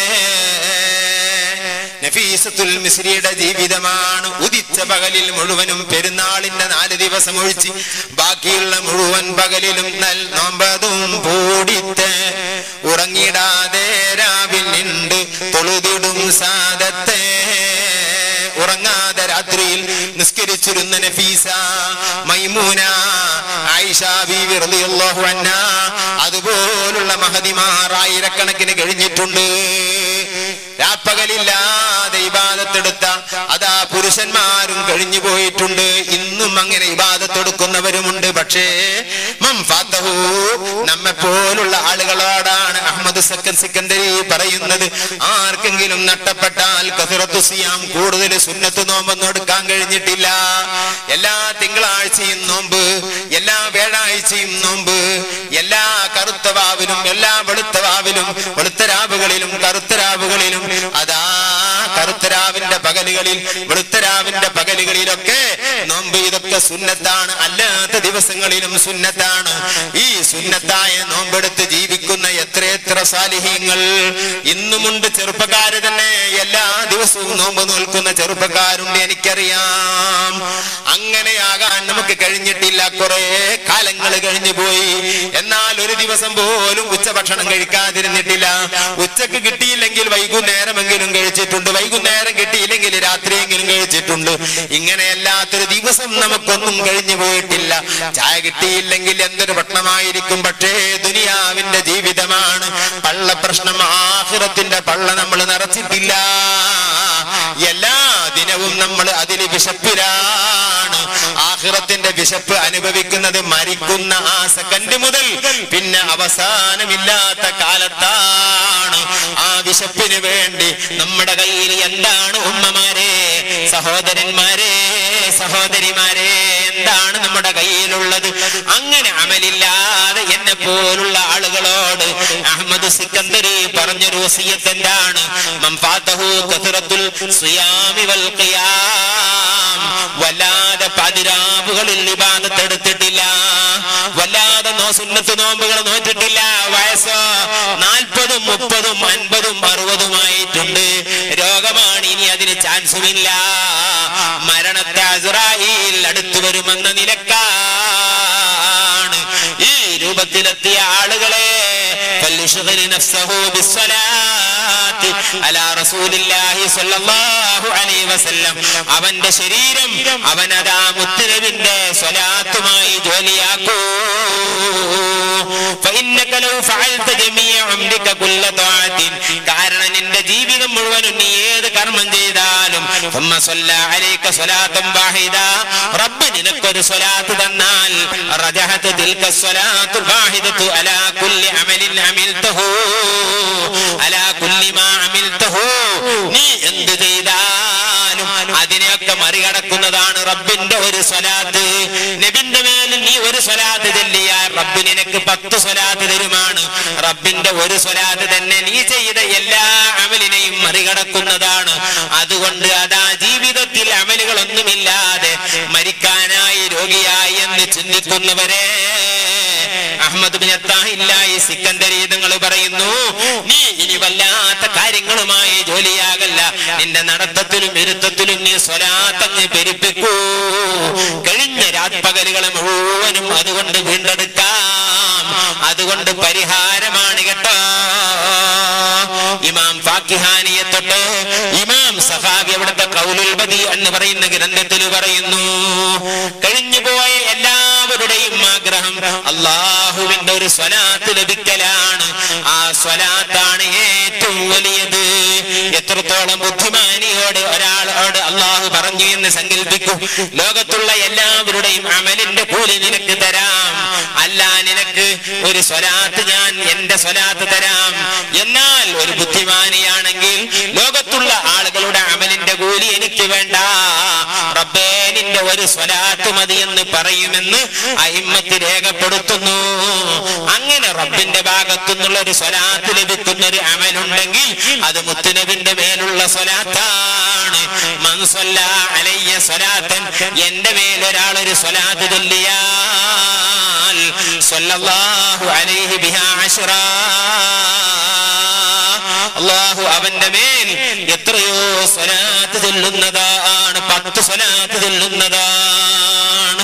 നഫീസത്തുൽ മിസ്രിയുടെ ജീവിതമാണ് ഉദിച്ച പകലിൽ മുഴുവനും പെരുന്നാളിന്റെ നാല് ദിവസം ഒഴിച്ച് ബാക്കിയുള്ള മുഴുവൻ പകലിലും നൽ നോമ്പതും പൂടിത്ത് ഉറങ്ങിടാതെ രാവിൽ ഉണ്ട് തൊഴുതിടും സാദത്തെ ഉറങ്ങാതെ രാത്രിയിൽ നിസ്കരിച്ചിരുന്ന നഫീസ മൈമൂന ആയിഷ ബീവി റളിയല്ലാഹു അൻഹ അതുപോലുള്ള മഹതിമാർ ആയിരക്കണക്കിന് കഴിഞ്ഞിട്ടുണ്ട് രാപ്പകലില്ലാതെ ഇബാദത്തെടുത്ത അതാ പുരുഷന്മാരും കഴിഞ്ഞു പോയിട്ടുണ്ട് ഇന്നും അങ്ങനെ ഇബാദത്തെടുക്കുന്നവരുമുണ്ട് പക്ഷേ മം ഫാത്തഹു നമ്മെ പോലുള്ള ആളുകളോടാണ് അഹമ്മദ് സക്കൻ സിക്കന്ദരി പറയുന്നത് ആർക്കെങ്കിലും നഷ്ടപ്പെട്ടാൽ കസുറത്തു സിയാം കൂടുതൽ സുന്നത്ത് നോമ്പൊന്നും എടുക്കാൻ കഴിഞ്ഞിട്ടില്ല എല്ലാ തിങ്കളാഴ്ചയും നോമ്പ് എല്ലാ വ്യാഴാഴ്ചയും നോമ്പ് എല്ലാ കറുത്ത വാവിലും എല്ലാ വെളുത്ത വാവിലും വെളുത്ത രാവുകളിലും കറുത്ത രാവുകളിലും അതാ കറുത്ത രാവിന്റെ പകലുകളിൽ വെളുത്ത രാവിന്റെ പകലുകളിലൊക്കെ നോമ്പ് ഇതൊക്കെ സുന്നത്താണ് അല്ലാത്ത ദിവസങ്ങളിലും സുന്നത്താണ് ഈ സുന്നത്തായ നോമ്പെടുത്ത് ജീവിക്കുന്ന എത്രയെത്ര സാലിഹ്യങ്ങൾ ഇന്നുമുണ്ട് ചെറുപ്പക്കാര് തന്നെ എല്ലാ ദിവസവും നോമ്പ് നോൽക്കുന്ന ചെറുപ്പക്കാരുണ്ട് എനിക്കറിയാം അങ്ങനെയാകാൻ നമുക്ക് കഴിഞ്ഞിട്ടില്ല കുറെ കാലങ്ങൾ കഴിഞ്ഞു പോയി എന്നാൽ ഒരു ദിവസം പോലും ഉച്ചഭക്ഷണം കഴിക്കാതിരുന്നിട്ടില്ല ഉച്ചക്ക് കിട്ടിയില്ലെങ്കിൽ വൈകുന്നേരമെങ്കിലും കഴിച്ചിട്ടുണ്ട് വൈകുന്നേരം കിട്ടിയില്ലെങ്കിൽ രാത്രിയെങ്കിലും കഴിച്ചിട്ടുണ്ട് ഇങ്ങനെയല്ലാത്തൊരു ദിവസം നമുക്കൊന്നും കഴിഞ്ഞു പോയിട്ടില്ല ചായ കിട്ടിയില്ലെങ്കിൽ എന്തൊരു ഭക്ഷണമായിരിക്കും പക്ഷേ ദുനിയാവിന്റെ ജീവിതമാണ് പള്ള പ്രശ്നം ആഹിറത്തിന്റെ പള്ള നമ്മൾ നിറച്ചിട്ടില്ല എല്ലാ ദിനവും നമ്മൾ അതിൽ വിശപ്പിലാണ് ആഹിറത്തിന്റെ വിശപ്പ് അനുഭവിക്കുന്നത് മരിക്കുന്ന ആ സെക്കൻഡ് മുതൽ പിന്നെ അവസാനമില്ലാത്ത കാലത്താണ് ആ വിശപ്പിന് വേണ്ടി നമ്മുടെ കയ്യിൽ എന്താണ് ഉമ്മമാരെ സഹോദരന്മാരെ സഹോദരിമാരെ എന്താണ് നമ്മുടെ കയ്യിലുള്ളത് അങ്ങനെ അമലില്ലാതെ എന്നെ പോലുള്ള ആളുകളോട് അഹമ്മദ് സിക്കന്ദരി പറഞ്ഞൊരു വസിയത്ത് എന്താണ് മംഫാത്തഹു കഥറത്തുൽ സിയാമി വൽ ഖിയാം വല്ലാതെ പതിരാവുകളിൽ ഇബാദത്തെടുത്തിട്ടില്ല വല്ലാതെ നോ സുന്നത്ത് നോമ്പുകൾ നോറ്റിട്ടില്ല വയസ്സോ നാൽപ്പതും മുപ്പതും അൻപതും അറുപതുമായിട്ടുണ്ട് രോഗമാണ് ഇനി അതിന് ചാൻസുമില്ല മരണത്തെ അസ്രായിൽ അടുത്തു വരുമെന്ന നിലക്കാണ് ഈ രൂപത്തിലെത്തിയ ആളുകളെ فليشغل نفسه بالصلاة على رسول الله صلى الله عليه وسلم അവന്റെ ശരീരം അവനതാ മുത്തരവിന്റെ സ്വലാത്തുമായി ജോലിയാക്കൂ فإنك لو فعلت جميع عمرك كل طاعة കാരണം നിന്റെ ജീവിതം മുഴുവനും നീ ഏത് കർമ്മം ചെയ്താലും ثم صلى عليك صلاة واحدة റബ്ബ് നിനക്കൊരു സ്വലാത്ത് തന്നാൽ رجحت تلك الصلاة الواحدة على كل عمل عملته على كل ما عملته നീ എന്ത് ചെയ്താലും അതിനെയൊക്കെ മറികടക്കുന്നതാണ് റബ്ബിന്റെ ഒരു സ്വലാത്ത് നബിന്റെ മേലിൽ നീ ഒരു സ്വലാത്ത് ചെല്ലിയാൽ റബ്ബ് നിനക്ക് പത്ത് സ്വലാത്ത് തരുമാണ് റബ്ബിന്റെ ഒരു സ്വലാത്ത് തന്നെ നീ ചെയ്ത എല്ലാ അമലിനെയും മറികടക്കുന്നതാണ് അതുകൊണ്ട് അതാ ജീവിതത്തിൽ അമലുകളൊന്നുമില്ലാതെ മരിക്കാനായി രോഗിയായി എന്ന് ചിന്തിക്കുന്നവരെ അഹമ്മദ് ബിൻ അത്താഹില്ലായി സിക്കന്ദരി തങ്ങൾ പറയുന്നു നീ ഇനി വല്ലാത്ത കാര്യങ്ങളുമായി ജോലിയാകല്ല നിന്റെ നടത്തത്തിലും ഇരുത്തത്തിലും നീ സ്വലാത്തങ്ങ് പെരുപ്പിക്കൂ കഴിഞ്ഞ രാത്പകലുകളെ മുഴുവനും അതുകൊണ്ട് വീണ്ടെടുക്കാം അതുകൊണ്ട് പരിഹാരമാണ് കേട്ടോ ഇമാം ഫാക്കിഹാനിയെ തൊട്ട് ഇമാം സഹാബി അവിടുത്തെ കൗലുൽ ബദി എന്ന് പറയുന്ന ഗ്രന്ഥത്തിൽ പറയുന്നു കഴിഞ്ഞു പോയ എല്ലാവരുടെയും ആഗ്രഹം അള്ളാഹുവിന്റെ ഒരു സ്വലാത്ത് ലഭിക്കലാണ് ആ സ്വലാത്താണ് ഏറ്റവും വലിയത് എത്രത്തോളം ബുദ്ധിമാനിയോട് ഒരാളോട് അള്ളാഹു പറഞ്ഞു എന്ന് സങ്കല്പിക്കും ലോകത്തുള്ള എല്ലാവരുടെയും അമലിന്റെ കൂലി നിനക്ക് തരാം അല്ല നിനക്ക് ഒരു സ്വലാത്ത് ഞാൻ എന്റെ സ്വലാത്ത് തരാം എന്നാൽ ഒരു ബുദ്ധിമാനിയാണെങ്കിൽ ലോകത്തുള്ള ആളുകളുടെ അമലിന്റെ കൂലി എനിക്ക് വേണ്ട റബ്ബേ നിന്റെ ഒരു സ്വലാത്ത് മതി എന്ന് പറയുമെന്ന് അയിമ്മത്ത് രേഖപ്പെടുത്തുന്നു അങ്ങനെ റബ്ബിന്റെ ഭാഗത്തുനിന്നുള്ള ഒരു സ്വലാത്ത് ലഭിക്കുന്ന ഒരു അമലുണ്ടെങ്കിൽ അത് മുത്തുനബിന്റെ മേലുള്ള സ്വലാത്താണ് മൻസല്ല അലയ്യ സ്വലാത്തൻ എന്റെ മേലൊരാൾ ഒരു സ്വലാത്ത് ചൊല്ലിയാൽ സ്വല്ലല്ലാഹു അലൈഹി ബിഹാ അശ്റാ അള്ളാഹു അവന്റെ മേൽ എത്രയോ സ്വലാത്ത് ചൊല്ലുന്നതാണ് പത്ത് സ്വലാത്ത് ചൊല്ലുന്നതാണ്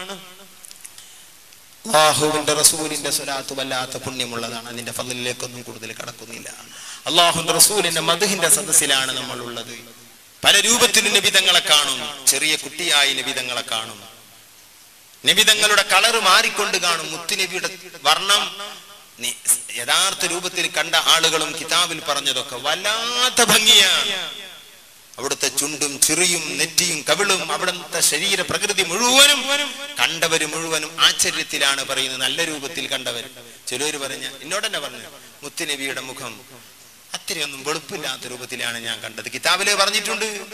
അള്ളാഹുവിന്റെ റസൂലിന്റെ സ്വലാത്ത് വല്ലാത്ത പുണ്യമുള്ളതാണ് അതിന്റെ ഫലിലേക്കൊന്നും കൂടുതൽ കടക്കുന്നില്ല അള്ളാഹുന്റെ റസൂലിന്റെ മധുഹിന്റെ സദസ്സിലാണ് നമ്മൾ ഉള്ളത് പല രൂപത്തിലും നിബിതങ്ങളെ കാണും ചെറിയ കുട്ടിയായി നിബിതങ്ങളെ കാണും നിബിതങ്ങളുടെ കളറ് മാറിക്കൊണ്ട് കാണും മുത്തുനബിയുടെ വർണ്ണം നി- യഥാർത്ഥ രൂപത്തിൽ കണ്ട ആളുകളും കിതാബിൽ പറഞ്ഞതൊക്കെ വല്ലാത്ത ഭംഗിയാണ് അവിടുത്തെ ചുണ്ടും ചിറിയും നെറ്റിയും കവിളും അവിടുത്തെ ശരീര പ്രകൃതി മുഴുവനും കണ്ടവര് മുഴുവനും ആശ്ചര്യത്തിലാണ് പറയുന്നത് നല്ല രൂപത്തിൽ കണ്ടവർ ചിലര് പറഞ്ഞ എന്നോട് തന്നെ പറഞ്ഞു മുത്തുനബിയുടെ മുഖം അത്രയൊന്നും വെളുപ്പില്ലാത്ത രൂപത്തിലാണ് ഞാൻ കണ്ടത് കിതാബില് പറഞ്ഞിട്ടുണ്ട്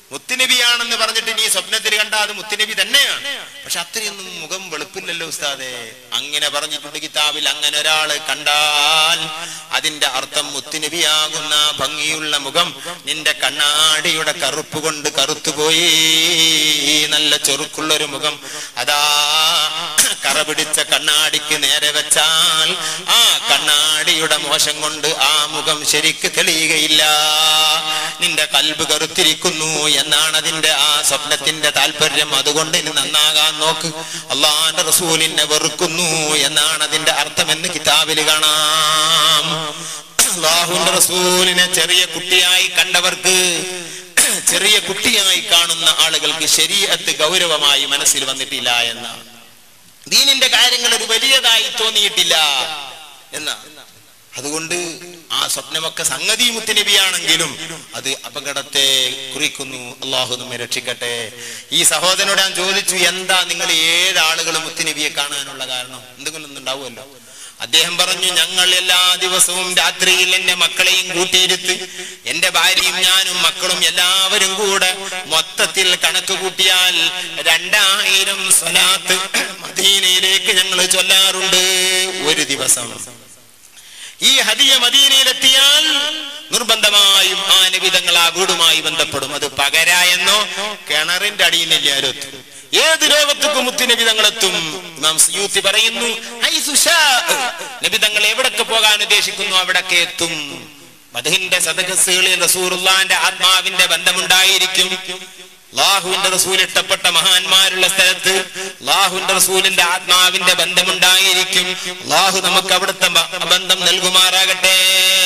മുത്തുനബിയാണെന്ന് പറഞ്ഞിട്ട് നീ സ്വപ്നത്തിൽ കണ്ട അത് മുത്തുനബി തന്നെയാണ് പക്ഷെ അത്രയൊന്നും മുഖം വെളുപ്പില്ലല്ലോ ഉസ്താദെ അങ്ങനെ പറഞ്ഞിട്ടുണ്ട് കിതാബിൽ അങ്ങനെ ഒരാള് കണ്ടാൽ അതിന്റെ അർത്ഥം മുത്തുനബിയാകുന്ന ഭംഗിയുള്ള മുഖം നിന്റെ കണ്ണാടിയുടെ കറുപ്പ് കൊണ്ട് കറുത്തുപോയി നല്ല ചൊറുക്കുള്ളൊരു മുഖം അതാ കറ പിടിച്ച കണ്ണാടിക്ക് നേരെ വെച്ചാൽ ആ കണ്ണാടിയുടെ മോശം കൊണ്ട് ആ മുഖം ശരിക്ക് തെളിയുകയില്ല നിന്റെ കൽബ് കറുത്തിരിക്കുന്നു എന്നാണ് അതിന്റെ ആ സ്വപ്നത്തിന്റെ താല്പര്യം അതുകൊണ്ട് ഇനി നന്നാകാൻ നോക്ക് അള്ളാന്റെ റസൂലിനെ വെറുക്കുന്നു എന്നാണ് അതിന്റെ അർത്ഥമെന്ന് കിതാബിൽ കാണാം അള്ളാഹുന്റെ റസൂലിനെ ചെറിയ കുട്ടിയായി കണ്ടവർക്ക് ചെറിയ കുട്ടിയായി കാണുന്ന ആളുകൾക്ക് ശരീരത്ത് ഗൗരവമായി മനസ്സിൽ വന്നിട്ടില്ല എന്നാണ് ദീനിന്റെ കാര്യങ്ങൾ ഒരു വലിയതായി തോന്നിയിട്ടില്ല എന്നാ അതുകൊണ്ട് ആ സ്വപ്നമൊക്കെ സംഗതി മുത്തുനബിയാണെങ്കിലും അത് അപകടത്തെ കുറിക്കുന്നു അള്ളാഹു നമ്മെ രക്ഷിക്കട്ടെ ഈ സഹോദരനോട് ഞാൻ ചോദിച്ചു എന്താ നിങ്ങൾ ഏഴ് ആളുകൾ മുത്തുനബിയെ കാണാനുള്ള കാരണം എന്തെങ്കിലും ഒന്നും ഉണ്ടാവുമല്ലോ അദ്ദേഹം പറഞ്ഞു ഞങ്ങൾ എല്ലാ ദിവസവും രാത്രിയിൽ എന്റെ മക്കളെയും കൂട്ടിയിരുത്ത് എന്റെ ഭാര്യയും ഞാനും മക്കളും എല്ലാവരും കൂടെ മൊത്തത്തിൽ കണക്ക് കൂട്ടിയാൽ രണ്ടായിരം സ്വലാത്ത് മദീനയിലേക്ക് ഞങ്ങൾ ചൊല്ലാറുണ്ട് ഒരു ദിവസം ഈ ഹദിയ മദീനയിലെത്തിയാൽ നിർബന്ധമായും ആ നിബിതങ്ങൾ ആ വീടുമായി ബന്ധപ്പെടും അത് പകരായെന്നോ കിണറിന്റെ അടിയിൽ എല്ലാവരും ഏത് ലോകത്തേക്കും മുത്തുനബിതങ്ങളെത്തും ഇമാം സയൂത്തി പറയുന്നു ഹൈസു ശാ. നബിതങ്ങൾ എവിടൊക്കെ പോകാൻ ഉദ്ദേശിക്കുന്നു അവിടൊക്കെ എത്തും മധുഹിന്റെ സദകസുകളിൽ റസൂറുല്ലാന്റെ ആത്മാവിന്റെ ബന്ധമുണ്ടായിരിക്കും ലാഹുവിന്റെ റസൂൽ ഇഷ്ടപ്പെട്ട മഹാന്മാരുള്ള സ്ഥലത്ത് ലാഹുവിന്റെ റസൂലിന്റെ ആത്മാവിന്റെ ബന്ധമുണ്ടായിരിക്കും ലാഹു നമുക്ക് അവിടുത്തെ ബ- ബന്ധം നൽകുമാറാകട്ടെ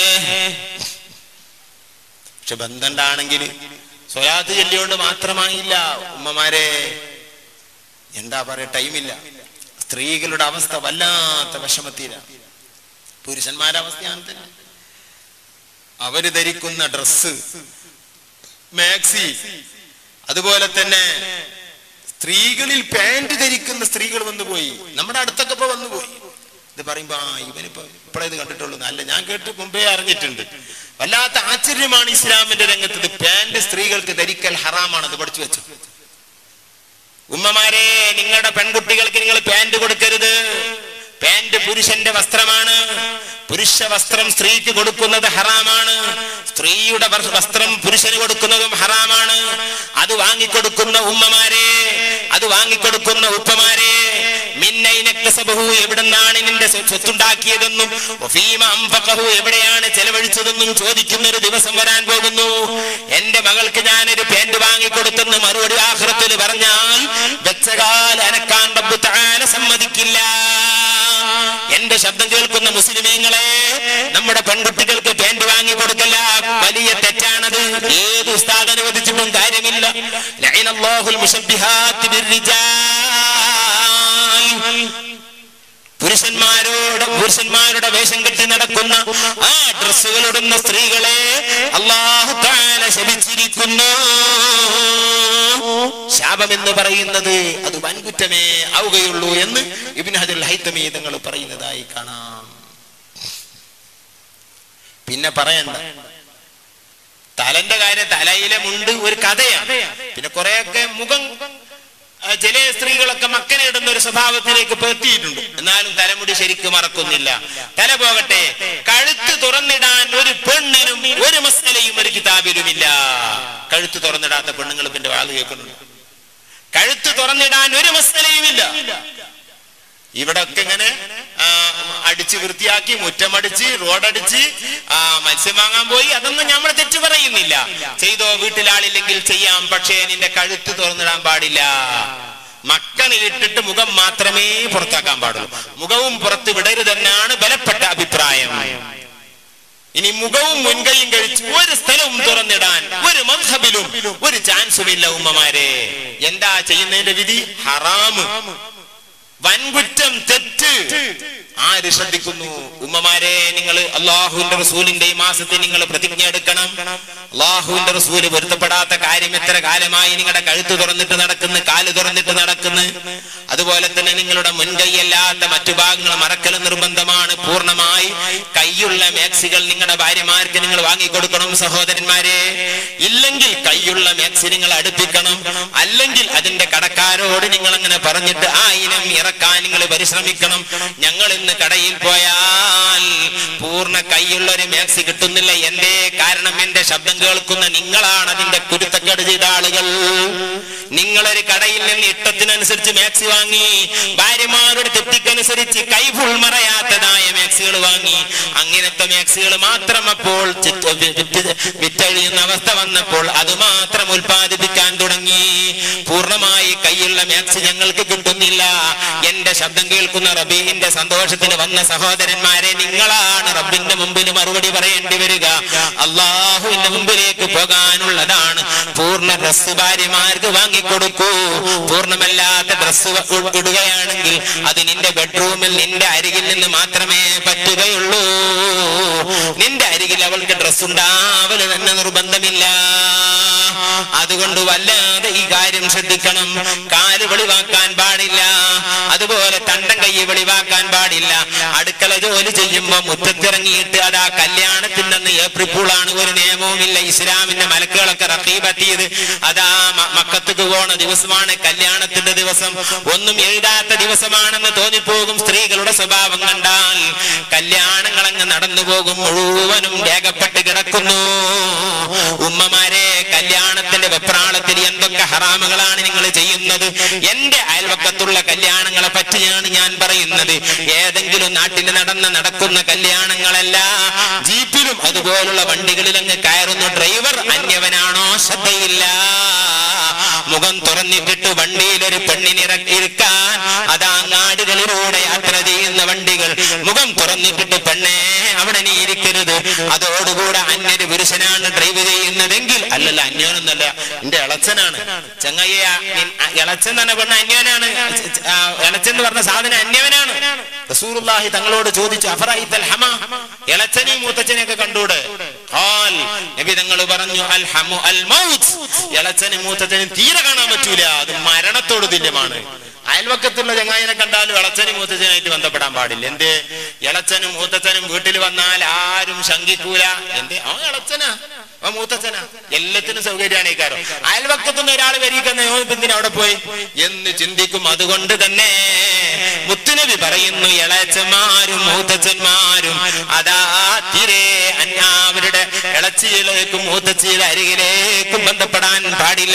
പക്ഷെ ബന്ധമുണ്ടാണെങ്കിൽ സ്വലാത്ത് ചൊല്ലിയോണ്ട് മാത്രമായില്ല ഉമ്മമാരെ എന്താ പറയാ ടൈമില്ല സ്ത്രീകളുടെ അവസ്ഥ വല്ലാത്ത വിഷമത്തില പുരുഷന്മാരുടെ അവസ്ഥയാണ് തന്നെ അവര് ധരിക്കുന്ന ഡ്രസ്സ് മാക്സി അതുപോലെ തന്നെ സ്ത്രീകളിൽ പാന്റ് ധരിക്കുന്ന സ്ത്രീകൾ വന്നു പോയി നമ്മുടെ അടുത്തൊക്കെ ഇപ്പൊ വന്നു പോയി ഇത് പറയുമ്പോ ആ ഇവനിപ്പോ ഇപ്പഴേ ഇത് കണ്ടിട്ടുള്ളൂ അല്ല ഞാൻ കേട്ട് മുമ്പേ അറിഞ്ഞിട്ടുണ്ട് വല്ലാത്ത ആശ്ചര്യമാണ് ഇസ്ലാമിന്റെ രംഗത്ത് ഇത് പാന്റ് സ്ത്രീകൾക്ക് ധരിക്കൽ ഹറാമാണ് അത് പഠിച്ചു വെച്ചു ഉമ്മമാരെ നിങ്ങളുടെ പെൺകുട്ടികൾക്ക് നിങ്ങൾ പാന്റ് കൊടുക്കരുത് പാന്റ് പുരുഷന്റെ വസ്ത്രമാണ് പുരുഷ വസ്ത്രം സ്ത്രീക്ക് കൊടുക്കുന്നത് ഹറാമാണ് സ്ത്രീയുടെ വർ- വസ്ത്രം പുരുഷന് കൊടുക്കുന്നതും ഹറാമാണ് അത് വാങ്ങിക്കൊടുക്കുന്ന ഉമ്മമാരെ അത് വാങ്ങിക്കൊടുക്കുന്ന ഉപ്പമാരെ മിന്നൈനക്കസബഹു എവിടുന്നാണ് നിന്റെ സ്വ- സ്വത്തുണ്ടാക്കിയതെന്നും വഫീമ അംഫഖഹു എവിടെയാണ് ചെലവഴിച്ചതെന്നും ചോദിക്കുന്ന ഒരു ദിവസം വരാൻ പോകുന്നു എന്റെ മകൾക്ക് ഞാനൊരു പാന്റ് വാങ്ങിക്കൊടുത്തെന്ന് മറുപടി ആഹ്റത്തിൽ പറഞ്ഞാൽ വെച്ചകാല അനക്കാൻ റബ്ബ് തആല സമ്മതിക്കില്ല എന്റെ ശബ്ദം കേൾക്കുന്ന മുസ്ലിമീങ്ങളെ നമ്മുടെ പെൺകുട്ടികൾക്ക് പാന്റ് വാങ്ങി കൊടുക്കല്ല വലിയ തെറ്റാണത് ഏത് ഉസ്താദ് അനുവദിച്ചിട്ടും കാര്യമില്ല ലഅനല്ലാഹുൽ മുശബ്ബിഹാത്തി ബിർരിജാൽ പുരുഷന്മാരോട് പുരുഷന്മാരുടെ വേഷം കെട്ടി നടക്കുന്ന ആ ഡ്രസ്സുകൾ ഇടുന്ന സ്ത്രീകളെ അള്ളാഹു താല ശപിച്ചിരിക്കുന്നു ശാപം എന്ന് പറയുന്നത് അത് വൻകുറ്റമേ ആവുകയുള്ളൂ എന്ന് ഇബിൻ ഹജുൽ ഹൈത്തമി തങ്ങൾ പറയുന്നതായി കാണാം പിന്നെ പറയണ്ട തലന്റെ കാര്യം തലയിലെ മുണ്ട് ഒരു കഥയാണ് പിന്നെ കുറെയൊക്കെ മുഖം ആ, ചില സ്ത്രീകളൊക്കെ മക്കനെ ഇടുന്ന ഒരു സ്വഭാവത്തിലേക്ക് ഇപ്പൊ എത്തിയിട്ടുണ്ട് എന്നാലും തലമുടി ശരിക്കും മറക്കുന്നില്ല തല പോകട്ടെ കഴുത്ത് തുറന്നിടാൻ ഒരു പെണ്ണിനും ഒരു മസലയും ഒരു കിതാബിലുമില്ല കഴുത്ത് തുറന്നിടാത്ത പെണ്ണുങ്ങൾ പിന്നെ വാത് കേൾക്കുന്നുണ്ട് കഴുത്ത് തുറന്നിടാൻ ഒരു മസലയുമില്ല ഇവിടെ ഒക്കെ ഇങ്ങനെ ആ, അടിച്ച് വൃത്തിയാക്കി മുറ്റമടിച്ച് റോഡടിച്ച് ആ, മത്സ്യം വാങ്ങാൻ പോയി അതൊന്നും നമ്മൾ തെറ്റ് പറയുന്നില്ല ചെയ്തോ വീട്ടിലാളില്ലെങ്കിൽ ചെയ്യാം പക്ഷേ നിന്റെ കഴുത്ത് തുറന്നിടാൻ പാടില്ല മക്കളെ ഇട്ടിട്ട് മുഖം മാത്രമേ പുറത്താക്കാൻ പാടുള്ളൂ മുഖവും പുറത്ത് വിടരുതെന്നാണ് ബലപ്പെട്ട അഭിപ്രായം ഇനി മുഖവും മുൻകൈയും കഴിച്ച് ഒരു സ്ഥലവും തുറന്നിടാൻ ഒരു മധബിലും ഒരു ചാൻസും ഇല്ല ഉമ്മമാരെ എന്താ ചെയ്യുന്നതിന്റെ വിധി ഹറാമ് വൻകുറ്റം തെറ്റ് ആര് ശ്രദ്ധിക്കുന്നു ഉമ്മമാരെ നിങ്ങൾ അള്ളാഹുവിന്റെ റസൂലിന്റെ ഈ മാസത്തിൽ നിങ്ങൾ പ്രതിജ്ഞ എടുക്കണം അള്ളാഹുവിന്റെ റസൂല് പൊരുത്തപ്പെടാത്ത കാര്യം എത്ര കാലമായി നിങ്ങളുടെ കഴുത്ത് തുറന്നിട്ട് നടക്കുന്നു കാല് തുറന്നിട്ട് നടക്കുന്നു അതുപോലെ തന്നെ നിങ്ങളുടെ മുൻകൈയല്ലാത്ത മറ്റു ഭാഗങ്ങൾ മറക്കൽ നിർബന്ധമാണ് പൂർണ്ണമായി കൈ കൈയുള്ള മാക്സികൾ നിങ്ങളുടെ ഭാര്യമാർക്ക് നിങ്ങൾ വാങ്ങിക്കൊടുക്കണം സഹോദരന്മാരെ ഇല്ലെങ്കിൽ കൈയുള്ള മാക്സി നിങ്ങൾ അടുപ്പിക്കണം അല്ലെങ്കിൽ അതിന്റെ കടക്കാരോട് നിങ്ങൾ അങ്ങനെ പറഞ്ഞിട്ട് ആ ഇനം ഇറക്കാൻ നിങ്ങൾ പരിശ്രമിക്കണം ഞങ്ങൾ ഇന്ന് കടയിൽ പോയാൽ പൂർണ്ണ കൈയുള്ള ഒരു മാക്സി കിട്ടുന്നില്ല എന്തേ കാരണം എന്റെ ശബ്ദം കേൾക്കുന്ന നിങ്ങളാണ് അതിന്റെ കുരുത്തക്കേട് ചെയ്ത ആളുകൾ നിങ്ങളൊരു കടയിൽ നിന്ന് ഇട്ടത്തിനനുസരിച്ച് മാക്സി വാങ്ങി ഭാര്യമാരുടെ തെറ്റിക്കനുസരിച്ച് കൈ ഫുൾ മറയാത്തതായ മാക്സികൾ വാങ്ങി അങ്ങനത്തെ മാക്സികൾ മാത്രം അപ്പോൾ ചിറ്റ് വിറ്റ് വിറ്റഴിയുന്ന അവസ്ഥ വന്നപ്പോൾ അത് മാത്രം ഉൽപ്പാദിപ്പിക്കാൻ തുടങ്ങി പൂർണ്ണമായി കൈയുള്ള മാക്സി ഞങ്ങൾക്ക് കിട്ടുന്നില്ല എന്റെ ശബ്ദം കേൾക്കുന്ന റബീന്റെ സന്തോഷത്തിന് വന്ന സഹോദരന്മാരെ നിങ്ങളാണ് റബ്ബിന്റെ മുമ്പിൽ മറുപടി പറയേണ്ടി വരിക അള്ളാഹുവിന്റെ മുമ്പിലേക്ക് പോകാനുള്ളതാണ് പൂർണ്ണ ഡ്രസ് ഭാര്യമാർക്ക് വാങ്ങിക്കൊടുക്കൂ പൂർണ്ണമല്ലാത്ത ഡ്രസ് ഇടുകയാണെങ്കിൽ അത് നിന്റെ ബെഡ്റൂമിൽ നിന്റെ അരികിൽ നിന്ന് മാത്രമേ പറ്റുകയുള്ളൂ നിന്റെ അരികിൽ അവൾക്ക് ഡ്രസ് ഉണ്ടാവല് തന്നെ നിർബന്ധമില്ല അതുകൊണ്ട് വല്ലാതെ ഈ കാര്യം ശ്രദ്ധിക്കണം കാല് വെളിവാക്കാൻ പാടില്ല അതുപോലെ തണ്ടം കൈ വെളിവാക്കാൻ പാടില്ല അടുക്കള ജോലി ചെയ്യുമ്പോ മുറ്റത്തിറങ്ങിയിട്ട് അതാ കല്യാണത്തിന്റെ അന്ന് ഏപ്രിൽ പൂളാണ് ഒരു നിയമവുമില്ല ഇസ്ലാമിന്റെ മലക്കുകളൊക്കെ റത്തീബെത്തിയത് അതാ മ- മക്കത്തേക്ക് പോണ ദിവസമാണ് കല്യാണത്തിന്റെ ദിവസം ഒന്നും എഴുതാത്ത ദിവസമാണെന്ന് തോന്നിപ്പോകും സ്ത്രീകളുടെ സ്വഭാവം കണ്ടാൽ കല്യാണങ്ങൾ അങ്ങ് നടന്നു പോകും മുഴുവനും രേഖപ്പെട്ട് കിടക്കുന്നു ഉമ്മമാരെ കല്യാണത്തിന്റെ വെപ്രാളത്തിൽ എന്തൊക്കെ ഹറാമുകളാണ് നിങ്ങൾ ചെയ്യുന്നത് എന്റെ അയൽവക്കത്തുള്ള കല്യാണങ്ങളെ പറ്റിയാണ് ഞാൻ പറയുന്നത് ഏതെങ്കിലും നാട്ടിൽ നടന്ന നടക്കുന്ന കല്യാണങ്ങളല്ല ജീപ്പിലും അതുപോലുള്ള വണ്ടികളിൽ അങ്ങ് കയറുന്നു ഡ്രൈവർ അന്യവനാണോ ശ്രദ്ധയില്ല മുഖം തുറന്നിട്ടിട്ട് വണ്ടിയിൽ ഒരു പെണ്ണിനിറ ഇരിക്കാൻ അതാ അങ്ങാടികളിലൂടെ യാത്ര ചെയ്യുന്ന വണ്ടികൾ മുഖം തുറന്നിട്ടിട്ട് പെണ്ണെ അവിടെ നീ ഇരിക്കരുത് അതോടുകൂടെ അന്യൊരു പുരുഷനാണ് ഡ്രൈവ് ചെയ്യുന്നതെങ്കിൽ അല്ലല്ല അന്യോനൊന്നല്ല എന്റെ ഇളച്ചനാണ് ചങ്ങയ്യ ഇളച്ചൻ തന്നെ പെണ്ണ അന്യോനാണ് ആ, ഇളച്ചൻ എന്ന് പറഞ്ഞ സാധനം അന്യവനാണ് റസൂലുള്ളാഹി തങ്ങളോട് ചോദിച്ചു അഫറൈത്തൽ ഹമ ഇളച്ചനെയും മൂത്തച്ഛനെയൊക്കെ കണ്ടൂടെ ഖാൽ നബി തങ്ങൾ പറഞ്ഞു അൽ ഹമു അൽ മൗത്ത് ഇളച്ചനും മൂത്തച്ഛനും തീരെ കാണാൻ പറ്റൂല അത് മരണത്തോട് തുല്യമാണ് അയൽവക്കത്തുള്ള ചങ്ങായിനെ കണ്ടാലും ഇളച്ചനും മൂത്തച്ഛനായിട്ട് ബന്ധപ്പെടാൻ പാടില്ല എന്തേ ഇളച്ചനും മൂത്തച്ഛനും വീട്ടിൽ വന്നാൽ ആരും ശങ്കിക്കൂല എന്തേ ആ ഇളച്ചനാ ആ മൂത്തച്ഛനാ എല്ലാത്തിനും സൗകര്യമാണ് ഈ കാര്യം അയൽവക്കത്തുനിന്ന് ഒരാൾ വരിക്കുന്ന എന്തിനാ അവിടെ പോയി എന്ന് ചിന്തിക്കും അതുകൊണ്ട് തന്നെ മുത്തുനബി പറയുന്നു ഇളച്ചന്മാരും മൂത്തച്ഛന്മാരും അതാ തീരെ അന്യാവരുടെ ഇളച്ചിയിലേക്കും മൂത്തച്ചിയിലെ അരികിലേക്കും ബന്ധപ്പെടാൻ പാടില്ല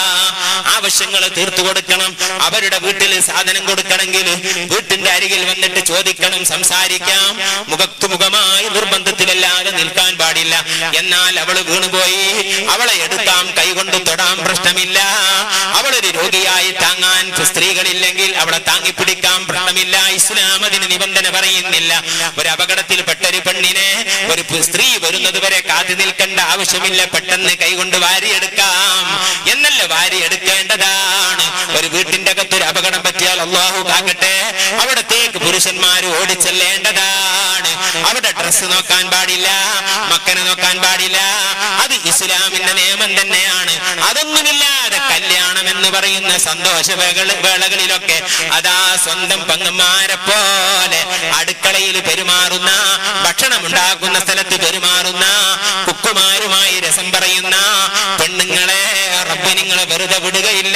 ആവശ്യങ്ങൾ തീർത്തു കൊടുക്കണം അവരുടെ വീട്ടിൽ സാധനം കൊടുക്കണമെങ്കിൽ വീട്ടിന്റെ അരികിൽ വന്നിട്ട് ചോദിക്കണം സംസാരിക്കാം മുഖത്തു മുഖമായി നിർബന്ധത്തിലല്ലാതെ നിൽക്കാൻ പാടില്ല എന്നാൽ അവൾ വീണുപോയി അവളെ എടുക്കാം കൈകൊണ്ട് തൊടാൻ പ്രശ്നമില്ല അവളൊരു രോഗിയായി താങ്ങാൻ സ്ത്രീകളില്ലെങ്കിൽ അവളെ താങ്ങിപ്പിടിക്കാൻ പ്രശ്നമില്ല ഇസ്ലാം അതിന് നിബന്ധന പറയുന്നില്ല ഒരു അപകടത്തിൽപ്പെട്ട ഒരു പെണ്ണിനെ ഒരു പ് സ്ത്രീ വരുന്നത് വരെ കാത്തു നിൽക്കേണ്ട ആവശ്യമില്ല പെട്ടെന്ന് കൈകൊണ്ട് വാരിയെടുക്കാം എന്നല്ല വാരിയെടുക്കേണ്ടതാണ് ഒരു വീട്ടിന്റെ അകത്ത് ഒരു അപകടം പറ്റിയാൽ അള്ളാഹു കാക്കട്ടെ അവിടത്തേക്ക് പുരുഷന്മാർ ഓടിച്ചെല്ലേണ്ടതാണ് അവിടെ ഡ്രസ്സ് നോക്കാൻ പാടില്ല മക്കനെ നോക്കാൻ പാടില്ല അത് ഇസ്ലാമിന്റെ നിയമം തന്നെയാണ് അതൊന്നുമില്ലാതെ കല്യാണം എന്ന് പറയുന്ന സന്തോഷ വേള- വേളകളിലൊക്കെ അതാ സ്വന്തം പങ്ങന്മാരെ പോലെ അടുക്കളയിൽ പെരുമാറുന്ന ഭക്ഷണം ഉണ്ടാക്കുന്ന സ്ഥലത്ത് പെരുമാറുന്ന കുക്കുമാരുമായി രസം പറയുന്ന പെണ്ണുങ്ങളെ റബ്ബ് നിങ്ങളെ വെറുതെ വിടുകയില്ല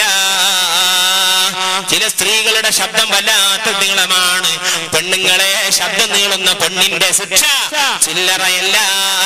ചില സ്ത്രീകളുടെ ശബ്ദം വല്ലാത്ത നീളമാണ് പെണ്ണുങ്ങളെ ശബ്ദം നീളുന്ന പെണ്ണിന്റെ ശിക്ഷ ചില്ലറയല്ല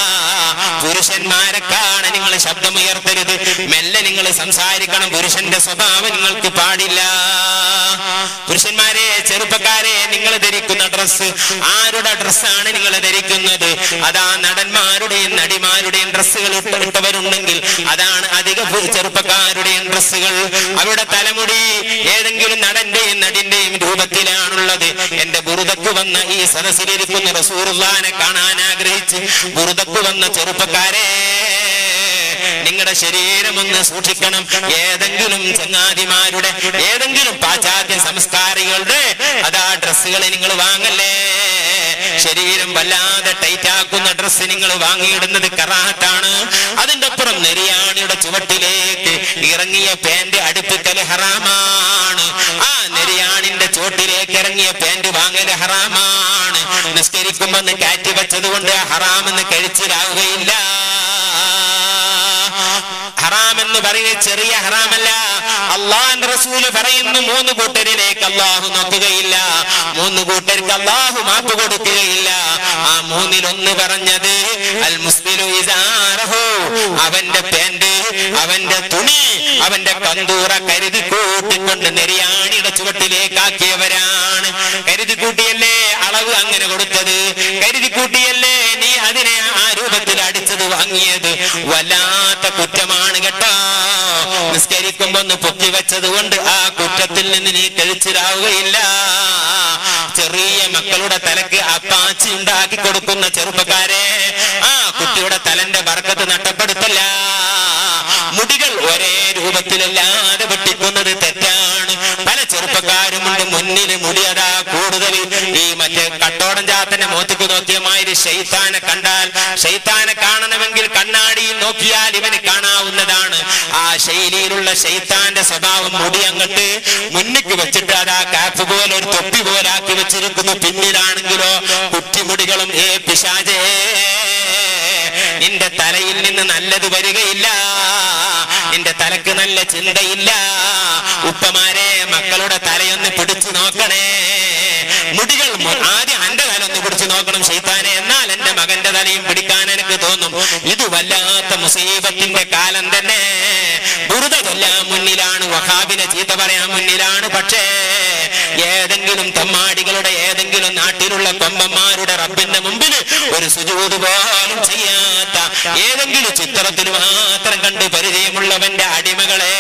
പുരുഷന്മാരെ കാണാൻ നിങ്ങൾ ശബ്ദം ഉയർത്തരുത് മെല്ലെ നിങ്ങൾ സംസാരിക്കണം പുരുഷന്റെ സ്വഭാവം നിങ്ങൾക്ക് പാടില്ല പുരുഷന്മാരെ ചെറുപ്പക്കാരെ നിങ്ങൾ ധരിക്കുന്ന ഡ്രസ്സ് ആരുടെ ഡ്രസ്സാണ് നിങ്ങൾ ധരിക്കുന്നത് അതാ നടന്മാരുടെയും നടിമാരുടെയും ഡ്രസ്സുകൾ ഇട്ടവരുണ്ടെങ്കിൽ അതാണ് അധിക പു- ചെറുപ്പക്കാരുടെയും ഡ്രസ്സുകൾ അവരുടെ തലമുടി ഏതെങ്കിലും നടന്റെയും നടിന്റെയും രൂപത്തിലാണുള്ളത് എന്റെ ബുറുദക്ക് വന്ന ഈ സദസ്സിലിരിക്കുന്ന റസൂറുല്ലാനെ കാണാൻ ആഗ്രഹിച്ച് ബുറുദക്ക് വന്ന ചെറുപ്പക്കാരെ നിങ്ങളുടെ ശരീരം ഒന്ന് സൂക്ഷിക്കണം ഏതെങ്കിലും ചങ്ങാതിമാരുടെ ഏതെങ്കിലും പാശ്ചാത്യ സംസ്കാരികളുടെ അതാ ഡ്രസ്സുകൾ നിങ്ങൾ വാങ്ങല്ലേ ശരീരം വല്ലാതെ ടൈറ്റ് ആക്കുന്ന ഡ്രസ്സ് നിങ്ങൾ വാങ്ങിയിടുന്നത് കറാത്താണ് അതിന്റെ അപ്പുറം നെരിയാണിയുടെ ചുവട്ടിലേക്ക് ഇറങ്ങിയ പാന്റ് അടുപ്പിക്കല് ഹറാമാണ് ആ നെരിയാണിന്റെ ചോട്ടിലേക്ക് ഇറങ്ങിയ പാന്റ് വാങ്ങല് ഹറാമാണ് നിസ്കരിക്കുമ്പോ ഒന്ന് കാറ്റി വെച്ചത് കൊണ്ട് ഹറാമെന്ന് കഴിച്ചിലാവുകയില്ല ഹറാം എന്ന് പറയുന്നത് ചെറിയ ഹറാമല്ല അള്ളാഹ് റസൂല് പറയുന്നു മൂന്ന് കൂട്ടരിലേക്ക് അള്ളാഹു നോക്കുകയില്ല മൂന്ന് കൂട്ടർക്ക് അള്ളാഹു മാപ്പ് കൊടുക്കുകയില്ല ആ മൂന്നിലൊന്ന് പറഞ്ഞത് അൽ മുസ്ലിലു ഇസാറഹു അവന്റെ പാന്റ് അവന്റെ തുണി അവന്റെ കന്തൂറ കരുതി കൂട്ടിക്കൊണ്ട് നെരിയാണിയുടെ ചുവട്ടിലേക്കാക്കിയവരാണ് കരുതി കൂട്ടിയല്ലേ അളവ് അങ്ങനെ കൊടുത്തത് കരുതി കൂട്ടിയല്ലേ നീ അതിനെ ആ രൂപത്തിൽ അടിച്ചത് വാങ്ങിയത് വല്ലാത്ത കുറ്റമാണ് കേട്ടോ നിസ്കരിക്കുമ്പോ ഒന്ന് പൊക്കി വെച്ചത് കൊണ്ട് ആ കുറ്റത്തിൽ നിന്ന് നീ കഴിച്ചിലാവുകയില്ല ചെറിയ മക്കളുടെ തലക്ക് അപ്പാച്ചി ഉണ്ടാക്കി കൊടുക്കുന്ന ചെറുപ്പക്കാരെ ആ കുട്ടിയുടെ തലന്റെ ബർക്കത്ത് നഷ്ടപ്പെടുത്തല്ല മുടികൾ ഒരേ രൂപത്തിലല്ലാതെ വെട്ടിക്കുന്നത് തെറ്റാണ് പല ചെറുപ്പക്കാരുമുണ്ട് മുന്നിൽ മുടിയതാ കൂടുതൽ ഈ മറ്റേ കട്ടോടൻ ചാത്തന്റെ മോത്തിക്ക് നോക്കിയ മാതിരി ഷെയ്ത്താനെ കണ്ടാൽ ഷെയ്ത്താനെ കാണണമെങ്കിൽ കണ്ണാടിയിൽ നോക്കിയാൽ ഇവന് കാണാവുന്നതാണ് ആ ശൈലിയിലുള്ള ഷെയ്ത്താന്റെ സ്വഭാവം മുടി അങ്ങട്ട് മുന്നിക്ക് വെച്ചിട്ട് അതാ കാപ്പ് പോലെ ഒരു തൊപ്പി പോലെ ആക്കി വെച്ചിരിക്കുന്നു പിന്നിലാണെങ്കിലോ കുറ്റിമുടികളും ഏ പിശാചേ നിന്റെ തലയിൽ നിന്ന് നല്ലത് വരികയില്ല നിന്റെ തലക്ക് നല്ല ചിന്തയില്ല ഉപ്പമാരെ മക്കളുടെ തലയൊന്ന് പിടിച്ചു നോക്കണേ മുടികൾ മു- ആദ്യം എന്റെ തല ഒന്ന് പിടിച്ചു നോക്കണം ശൈത്താനെ എന്നാൽ എന്റെ മകന്റെ തലയും പിടിക്കാൻ എനിക്ക് തോന്നും ഇത് വല്ലാത്ത മുസീബത്തിന്റെ കാലം തന്നെ ബുറുത കൊല്ലാൻ മുന്നിലാണ് വഹാബിനെ ചീത്ത പറയാൻ മുന്നിലാണ് പക്ഷേ ഏതെങ്കിലും തമ്മാടികളുടെ ഏതെങ്കിലും നാട്ടിലുള്ള കൊമ്പന്മാരുടെ റബ്ബിന്റെ മുമ്പിൽ ഒരു സുജൂത് പോലും ചെയ്യാത്ത ഏതെങ്കിലും ചിത്രത്തിൽ മാത്രം കണ്ട് പരിചയമുള്ളവന്റെ അടിമകളെ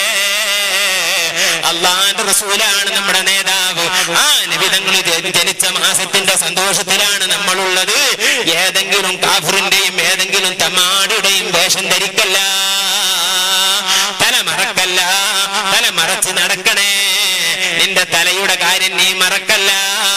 അള്ളാന്റെ റസൂലാണ് നമ്മുടെ നേതാവ് ആ നിബിതങ്ങൾ ജനിച്ച മാസത്തിന്റെ സന്തോഷത്തിലാണ് നമ്മളുള്ളത് ഏതെങ്കിലും കാഫറിന്റെയും ഏതെങ്കിലും തമ്മാടിയുടെയും വേഷം ധരിക്കല്ല തല മറക്കല്ല തല മറച്ച് നടക്കണേ നിന്റെ തലയുടെ കാര്യം നീ മറക്കല്ല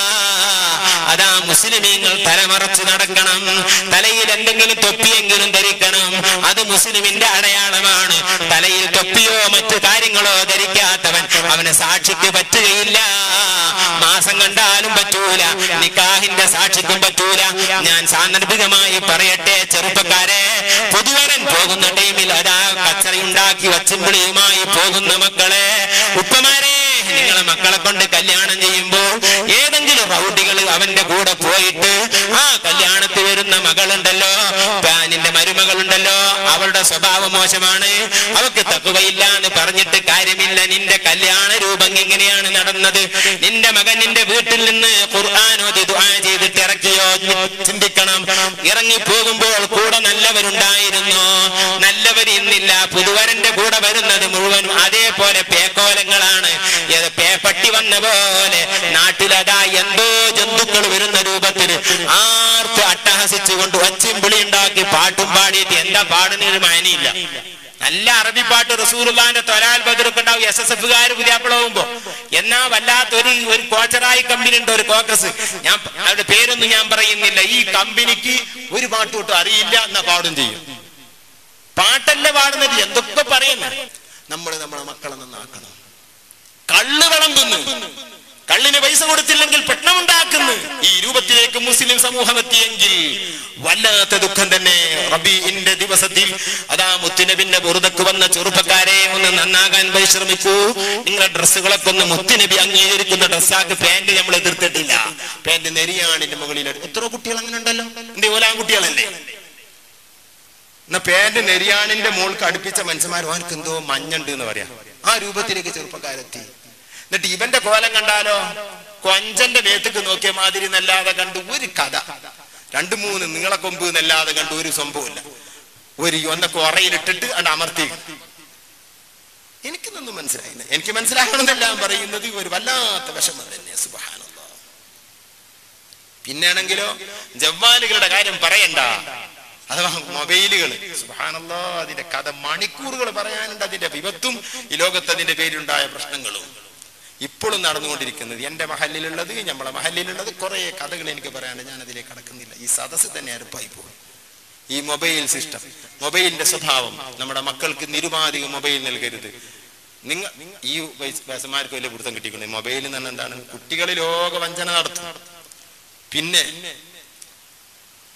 അതാ മുസ്ലിമീങ്ങൾ തലമറച്ച് നടക്കണം തലയിൽ എന്തെങ്കിലും തൊപ്പിയെങ്കിലും ധരിക്കണം അത് മുസ്ലിമിന്റെ അടയാളമാണ് തലയിൽ തൊപ്പിയോ മറ്റു കാര്യങ്ങളോ ധരിക്കാത്തവൻ അവന് സാക്ഷിക്ക് പറ്റുകയില്ല മാസം കണ്ടാലും പറ്റൂല നിക്കാഹിന്റെ സാക്ഷിക്കും പറ്റൂല ഞാൻ സാന്ദർഭികമായി പറയട്ടെ ചെറുപ്പക്കാരെ പുതുവരൻ പോകുന്ന ടൈമിൽ അതാ കച്ചറയുണ്ടാക്കി വച്ചുമ്പിളിയുമായി പോകുന്ന മക്കളെ ഉപ്പമാരെ നിങ്ങളെ മക്കളെ കൊണ്ട് കല്യാണം ചെയ്യുമ്പോൾ ഏതെങ്കിലും റൗഡികൾ അവന്റെ കൂടെ പോയിട്ട് ആ കല്യാണത്തിൽ വരുന്ന മകളുണ്ടല്ലോ പാനിന്റെ മരുമകളുണ്ടല്ലോ അവളുടെ സ്വഭാവം മോശമാണ് അവക്ക് തക്കുവയില്ല എന്ന് പറഞ്ഞിട്ട് കാര്യമില്ല നിന്റെ കല്യാണ രൂപം എങ്ങനെയാണ് നടന്നത് നിന്റെ മകൻ നിന്റെ വീട്ടിൽ നിന്ന് ഖുർആാനോദി ദുആ ചെയ്തിട്ട് ഇറക്കിയോ ചിന്തിക്കണം ഇറങ്ങി പോകുമ്പോൾ കൂടെ നല്ലവരുണ്ടായിരുന്നു നല്ലവർ ഇന്നില്ല പുതുവരന്റെ കൂടെ വരുന്നത് മുഴുവനും അതേപോലെ പേക്കോലങ്ങളാണ് ഏത് പേപ്പട്ടി വന്ന പോലെ നാട്ടിലതാ എന്തോ ജന്തുക്കൾ വരുന്ന രൂപത്തിൽ ആർത്ത് അട്ടഹസിച്ചുകൊണ്ട് ഒച്ചയും വിളി ഉണ്ടാക്കി പാട്ടും പാടിയിട്ട് എന്താ പാടുന്നൊരു മാനിയില്ല നല്ല അറബി പാട്ട് റസൂറുല്ലാന്റെ തൊലാൽ ബദറൊക്കെ ഉണ്ടാവും എസ് എസ് എഫുകാർ പുതിയാപ്പിളവുമ്പോ എന്നാ വല്ലാത്തൊരു ഒരു കോച്ചറായി കമ്പനി ഉണ്ട് ഒരു കോക്കസ് ഞാൻ അവരുടെ പേരൊന്നും ഞാൻ പറയുന്നില്ല ഈ കമ്പനിക്ക് ഒരു പാട്ട് തൊട്ടും അറിയില്ല എന്നാ പാടും ചെയ്യും പാട്ടല്ലേ പാടുന്നത് എന്തൊക്കെ പറയുന്നു നമ്മൾ നമ്മളെ മക്കളെ നന്നാക്കണം കള്ള് വിളമ്പുന്നു കള്ളിന് പൈസ കൊടുത്തില്ലെങ്കിൽ പെട്ടമുണ്ടാക്കുന്നു ഈ രൂപത്തിലേക്ക് മുസ്ലിം സമൂഹം എത്തിയെങ്കിൽ വല്ലാത്ത ദുഃഖം തന്നെ റബീന്റെ ദിവസത്തിൽ അതാ മുത്തുനബിന്റെ ബുറുദക്ക് വന്ന ചെറുപ്പക്കാരെ ഒന്ന് നന്നാകാൻ പരിശ്രമിക്കൂ നിങ്ങളുടെ ഡ്രസ്സുകളൊക്കെ ഒന്ന് മുത്തുനബി അംഗീകരിക്കുന്ന ഡ്രസ്സാക്ക് പാന്റ് നമ്മൾ എതിർത്തിട്ടില്ല പാന്റ് നെരിയാണിന്റെ മുകളിൽ എത്ര കുട്ടികൾ അങ്ങനെ ഉണ്ടല്ലോ എന്റെ ഓലാൻ കുട്ടികളല്ലേ എന്നാ പാന്റ് നെരിയാണിന്റെ മോൾക്ക് അടുപ്പിച്ച മനുഷ്യന്മാർ അവനക്ക് എന്തോ മഞ്ഞുണ്ട് എന്ന് പറയാം ആ രൂപത്തിലേക്ക് ചെറുപ്പക്കാരെത്തി എന്നിട്ട് ഇവന്റെ കോലം കണ്ടാലോ കൊഞ്ചന്റെ മേത്തേക്ക് നോക്കിയ മാതിരി എന്നല്ലാതെ കണ്ടു ഒരു കഥ രണ്ടു മൂന്ന് നീള കൊമ്പ് എന്നല്ലാതെ കണ്ടു ഒരു സംഭവമില്ല ഒരു ഒന്ന കുറയിലിട്ടിട്ട് അത് അമർത്തി എനിക്കൊന്നും മനസ്സിലായില്ല എനിക്ക് മനസ്സിലാകണമെന്നെല്ലാം പറയുന്നത് ഒരു വല്ലാത്ത വിഷമം തന്നെ സുബഹാനല്ലാ പിന്നെയാണെങ്കിലോ ജവ്വാലുകളുടെ കാര്യം പറയണ്ട അഥവാ മൊബൈലുകൾ സുബാനല്ലോ അതിന്റെ കഥ മണിക്കൂറുകൾ പറയാനുണ്ട് അതിന്റെ വിപത്തും ഈ ലോകത്ത് അതിന്റെ പേരിലുണ്ടായ പ്രശ്നങ്ങളും ഇപ്പോഴും നടന്നുകൊണ്ടിരിക്കുന്നത് എന്റെ മഹലിലുള്ളത് നമ്മളെ മഹലിലുള്ളത് കുറെ കഥകൾ എനിക്ക് പറയാനുണ്ട് ഞാൻ അതിലേക്ക് കടക്കുന്നില്ല ഈ സദസ്സ് തന്നെ അരുപ്പായി പോകും ഈ മൊബൈൽ സിസ്റ്റം മൊബൈലിന്റെ സ്വഭാവം നമ്മുടെ മക്കൾക്ക് നിരുപാധികം മൊബൈൽ നൽകരുത് നിങ്ങൾ ഈ വയസ്സന്മാർക്ക് വലിയ പിടുത്തം കിട്ടിക്കൊണ്ട് മൊബൈൽ എന്ന് പറഞ്ഞാൽ എന്താണ് കുട്ടികൾ ലോക വഞ്ചന നടത്തും പിന്നെ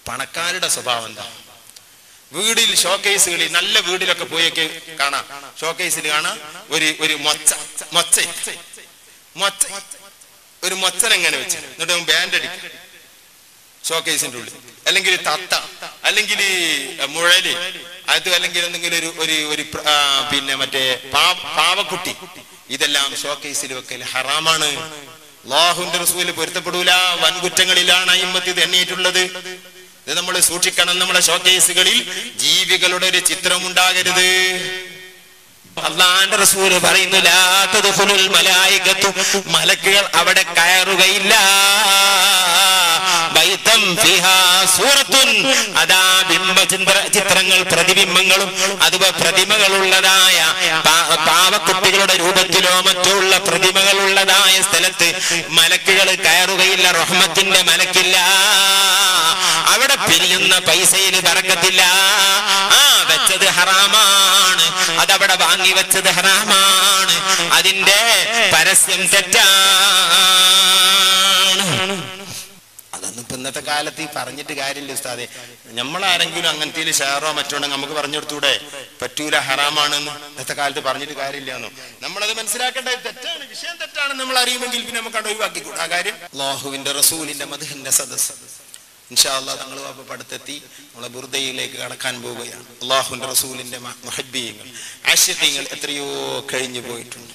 പണക്കാരുടെ സ്വഭാവം എന്താ വീടിൽ ഷോക്കേസുകളിൽ നല്ല വീടിലൊക്കെ പോയൊക്കെ കാണാം ഷോക്കേസിൽ കാണാം ഒരു ഒരു മൊച്ച മൊച്ച മൊച്ച ഒരു മൊച്ചൻ എങ്ങനെ വെച്ച് എന്നിട്ട് ബാൻഡ് അടിക്കും ഷോക്കേസിന്റെ ഉള്ളിൽ അല്ലെങ്കിൽ തത്ത അല്ലെങ്കിൽ മുഴല് അത് അല്ലെങ്കിൽ എന്തെങ്കിലും ഒരു ഒരു ഒരു പ്ര- ആ, പിന്നെ മറ്റേ പാ- പാവക്കുട്ടി ഇതെല്ലാം ഷോക്കേസിൽ വെക്കൽ ഹറാമാണ് അള്ളാഹുവിന്റെ റസൂല് പൊരുത്തപ്പെടൂല വൻകുറ്റങ്ങളിലാണ് അയിമ്പത്തി ഇത് എണ്ണിയിട്ടുള്ളത് ഇത് നമ്മൾ സൂക്ഷിക്കണം നമ്മുടെ ഷോക്കേസുകളിൽ ജീവികളുടെ ഒരു ചിത്രം ഉണ്ടാകരുത് അള്ളാന്റെ റസൂല് പറയുന്നു ലാ തദ്ഖുലുൽ മലായികത്തു മലക്കുകൾ അവിടെ കയറുകയില്ല ബൈതം ഫിഹാ സൂറത്തുൻ അതാ ബിംബചിത്ര ചിത്രങ്ങൾ പ്രതിബിംബങ്ങളും അതുപോലെ പ്രതിമകളുള്ളതായ പാ- പാവക്കുട്ടികളുടെ രൂപത്തിലോ മറ്റോ ഉള്ള പ്രതിമകളുള്ളതായ സ്ഥലത്ത് മലക്കുകൾ കയറുകയില്ല റഹ്മത്തിന്റെ മലക്കില്ല അവിടെ പിരിയുന്ന പൈസയിൽ പറക്കത്തില്ല ആ വെച്ചത് ഹറാമാണ് അതവിടെ വാങ്ങി വെച്ചത് ഹറാമാണ് അതിന്റെ പരസ്യം തെറ്റാണ് അതൊന്നും ഇപ്പൊ ഇന്നത്തെ കാലത്ത് ഈ പറഞ്ഞിട്ട് കാര്യമില്ല ഉസ്താദെ നമ്മളാരെങ്കിലും അങ്ങനത്തെ ഷെയറോ മറ്റോ ഉണ്ടെങ്കിൽ നമുക്ക് പറഞ്ഞു കൊടുത്തൂടെ പറ്റൂല ഹറാമാണെന്ന് ഇന്നത്തെ കാലത്ത് പറഞ്ഞിട്ട് കാര്യമില്ല എന്നോ നമ്മളത് മനസ്സിലാക്കേണ്ടത് തെറ്റാണ് വിഷയം തെറ്റാണെന്ന് നമ്മൾ അറിയുമെങ്കിൽ പിന്നെ നമുക്ക് അത് ഒഴിവാക്കിക്കൂടാ ആ കാര്യം അള്ളാഹുവിന്റെ റസൂലിന്റെ മധുഹിന്റെ സദസ് ഇൻഷാല്ല തങ്ങൾ അപ്പൊ അടുത്തെത്തി നമ്മളെ ബുർദയിലേക്ക് കടക്കാൻ പോവുകയാണ് അള്ളാഹുവിന്റെ റസൂലിന്റെ മുഹബീങ്ങൾ ആശ്യത്യങ്ങൾ എത്രയോ കഴിഞ്ഞു പോയിട്ടുണ്ട്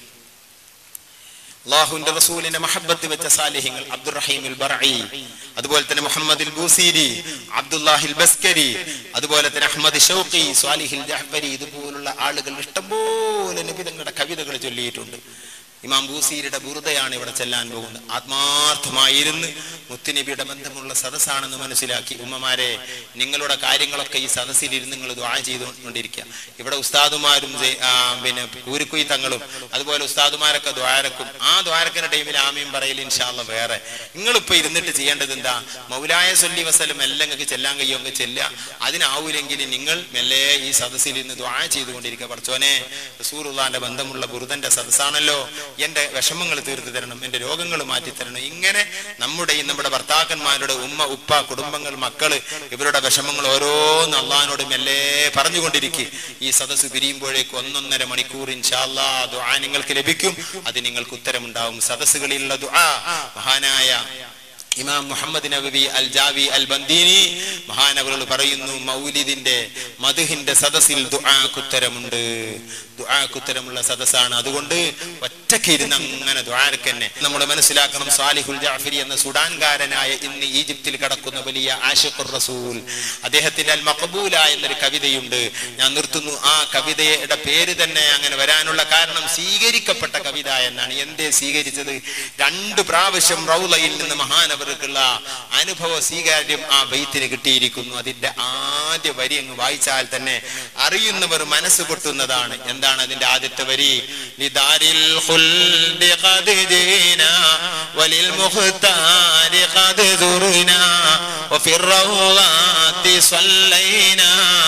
അള്ളാഹുവിന്റെ റസൂലിന്റെ മഹബത്ത് വെച്ച സാലിഹ്യങ്ങൾ അബ്ദുറഹീം ബർഈ അതുപോലെ തന്നെ മുഹമ്മദ് ബൂസീരി അബ്ദുല്ലാഹിൽ ബസ്കരി അതുപോലെ തന്നെ അഹമ്മദ് ഷൗഖി സ്വാലിഹിൽ ജഹ്ബരി ഇതുപോലുള്ള ആളുകൾ ഇഷ്ടംപോലെ നിബിതങ്ങളുടെ കവിതകൾ ചൊല്ലിയിട്ടുണ്ട് ഇമാം ബൂസീരിയുടെ ബുറുദയാണ് ഇവിടെ ചെല്ലാൻ പോകുന്നത് ആത്മാർത്ഥമായിരുന്ന് മുത്തുനബിയുടെ ബന്ധമുള്ള സദസ്സാണെന്ന് മനസ്സിലാക്കി ഉമ്മമാരെ നിങ്ങളുടെ കാര്യങ്ങളൊക്കെ ഈ സദസ്സിൽ ഇരുന്ന് നിങ്ങൾ ദ്വാ ചെയ്തുകൊണ്ടിരിക്കുക ഇവിടെ ഉസ്താദുമാരും ജെ- ആ, പിന്നെ കൂരിക്കുയി തങ്ങളും അതുപോലെ ഉസ്താദുമാരൊക്കെ ദ്വാരക്കും ആ ദ്വാരക്കുന്ന ടൈമിൽ ആമയും പറയൽ ഇൻഷാല്ല വേറെ നിങ്ങളിപ്പോ ഇരുന്നിട്ട് ചെയ്യേണ്ടത് എന്താ മൗലായ സല്ലി വസല്ലം എല്ലാം നിങ്ങൾക്ക് ചെല്ലാൻ കഴിയുമെങ്കിൽ ചെല്ലുക അതിനാവൂലെങ്കിൽ നിങ്ങൾ മെല്ലെ ഈ സദസ്സിൽ ഇരുന്ന് ദ്വാ ചെയ്തുകൊണ്ടിരിക്കുക പഠിച്ചോനെ റസൂറുള്ളാന്റെ ബന്ധമുള്ള ബുറുദന്റെ സദസ്സാണല്ലോ എന്റെ വിഷമങ്ങൾ തീർത്തു തരണം എന്റെ രോഗങ്ങൾ മാറ്റി തരണം ഇങ്ങനെ നമ്മുടെയും നമ്മുടെ ഭർത്താക്കന്മാരുടെ ഉമ്മ ഉപ്പ കുടുംബങ്ങൾ മക്കള് ഇവരുടെ വിഷമങ്ങൾ ഓരോന്ന് അള്ളഹാനോട് മെല്ലെ പറഞ്ഞുകൊണ്ടിരിക്കും ഈ സദസ്സ് പിരിയുമ്പോഴേക്ക് ഒന്നൊന്നര മണിക്കൂർ ഇൻഷാല്ലാ ദുആ നിങ്ങൾക്ക് ലഭിക്കും അത് നിങ്ങൾക്ക് ഉത്തരമുണ്ടാവും സദസ്സുകളിലുള്ള ദുആ മഹാനായ ഇമാം മുഹമ്മദ് നബവി അൽ ജാവി അൽ ബന്ദീനി മഹാനവറുകൾ പറയുന്നു മൗലിദിന്റെ മധുഹിന്റെ സദസ്സിൽ ദുആക്കുത്തരമുണ്ട് ദുആക്കുത്തരമുള്ള സദസ്സാണ് അതുകൊണ്ട് ഒറ്റയ്ക്ക് ഇരുന്ന് അങ്ങനെ ദ്വാരക്ക് തന്നെ നമ്മൾ മനസ്സിലാക്കണം സാലിഹുൽ ജാഫരി എന്ന സുഡാൻകാരനായ ഇന്ന് ഈജിപ്തിൽ കിടക്കുന്ന വലിയ ആഷിഖുർ റസൂൽ അദ്ദേഹത്തിന്റെ അൽ മഖബൂല എന്നൊരു കവിതയുണ്ട് ഞാൻ നിർത്തുന്നു ആ കവിതയുടെ പേര് തന്നെ അങ്ങനെ വരാനുള്ള കാരണം സ്വീകരിക്കപ്പെട്ട കവിത എന്നാണ് എന്തേ സ്വീകരിച്ചത് രണ്ട് പ്രാവശ്യം റൗലയിൽ നിന്ന് മഹാനവർക്കുള്ള അനുഭവ സ്വീകാര്യം ആ ബൈത്തിന് കിട്ടിയിരിക്കുന്നു അതിന്റെ ആദ്യ വരി അങ്ങ് വായിച്ചാൽ തന്നെ അറിയുന്നവർ മനസ്സ് പൊട്ടുന്നതാണ് എന്താണ് അതിന്റെ ആദ്യത്തെ വരി ലിദാരിൽ ഖുൽദി ഖദ് ജീനാ വലിൽ മുഖ്താരി ഖദ് സുർനാ وفي الروضات صلينا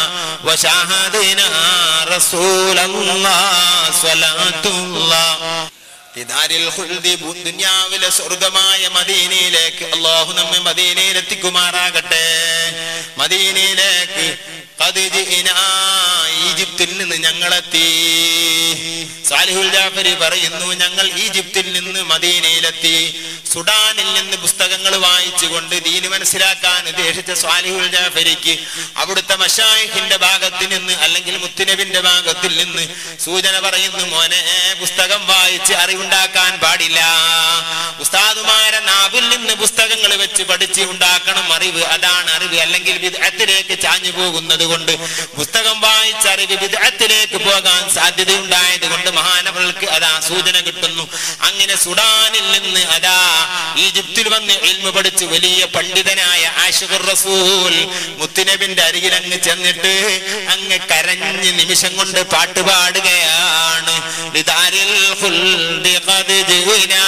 وشاهدنا رسول الله صلاة الله ഇദാരിൽ ഖുൽദി ഭൂ- ദുനിയാവിലെ സ്വർഗമായ മദീനയിലേക്ക് അള്ളാഹു നമ്മെ മദീനയിൽ എത്തിക്കുമാറാകട്ടെ മദീനയിലേക്ക് ഖദ് ജിഇനാ, ഈജിപ്തിൽ നിന്ന് ഞങ്ങളെത്തി സാലിഹുൽ ജാഫരി പറയുന്നു ഞങ്ങൾ ഈജിപ്തിൽ നിന്ന് മദീനയിലെത്തി സുഡാനിൽ നിന്ന് പുസ്തകങ്ങൾ വായിച്ചുകൊണ്ട് ദീന് മനസ്സിലാക്കാൻ ഉദ്ദേശിച്ച സ്വാലിഹുൽ ജാഫരിക്ക് അവിടുത്തെ മഷായിഖിന്റെ ഭാഗത്ത് നിന്ന് അല്ലെങ്കിൽ മുത്തുനബിന്റെ ഭാഗത്തിൽ നിന്ന് സൂചന പറയുന്നു മോനെ പുസ്തകം വായിച്ച് അറിവുണ്ടാക്കാൻ പാടില്ല ഉസ്താദുമാരെ നാവിൽ നിന്ന് പുസ്തകങ്ങൾ വെച്ച് പഠിച്ച് ഉണ്ടാക്കണം അറിവ് അതാണ് അറിവ് അല്ലെങ്കിൽ വിദഗ്ധത്തിലേക്ക് ചാഞ്ഞു പോകുന്നത് കൊണ്ട് പുസ്തകം വായിച്ച അറിവ് വിദഗ്ധത്തിലേക്ക് പോകാൻ സാധ്യതയുണ്ടായത് കൊണ്ട് മഹാനവർക്ക് അതാ സൂചന കിട്ടുന്നു അങ്ങനെ സുഡാനിൽ നിന്ന് അതാ ഈജിപ്തിൽ വന്ന് ഇൽമ പഠിച്ച് വലിയ പണ്ഡിതനായ ആഷിഖുർ റസൂൽ മുത്തുനബിന്റെ അരികിൽ അങ്ങ് ചെന്നിട്ട് അങ്ങ് കരഞ്ഞ് നിമിഷം കൊണ്ട് പാട്ട് പാടുകയാണ് ലിദാരിൽ ഖുൽദി ഖദ് ജീനാ.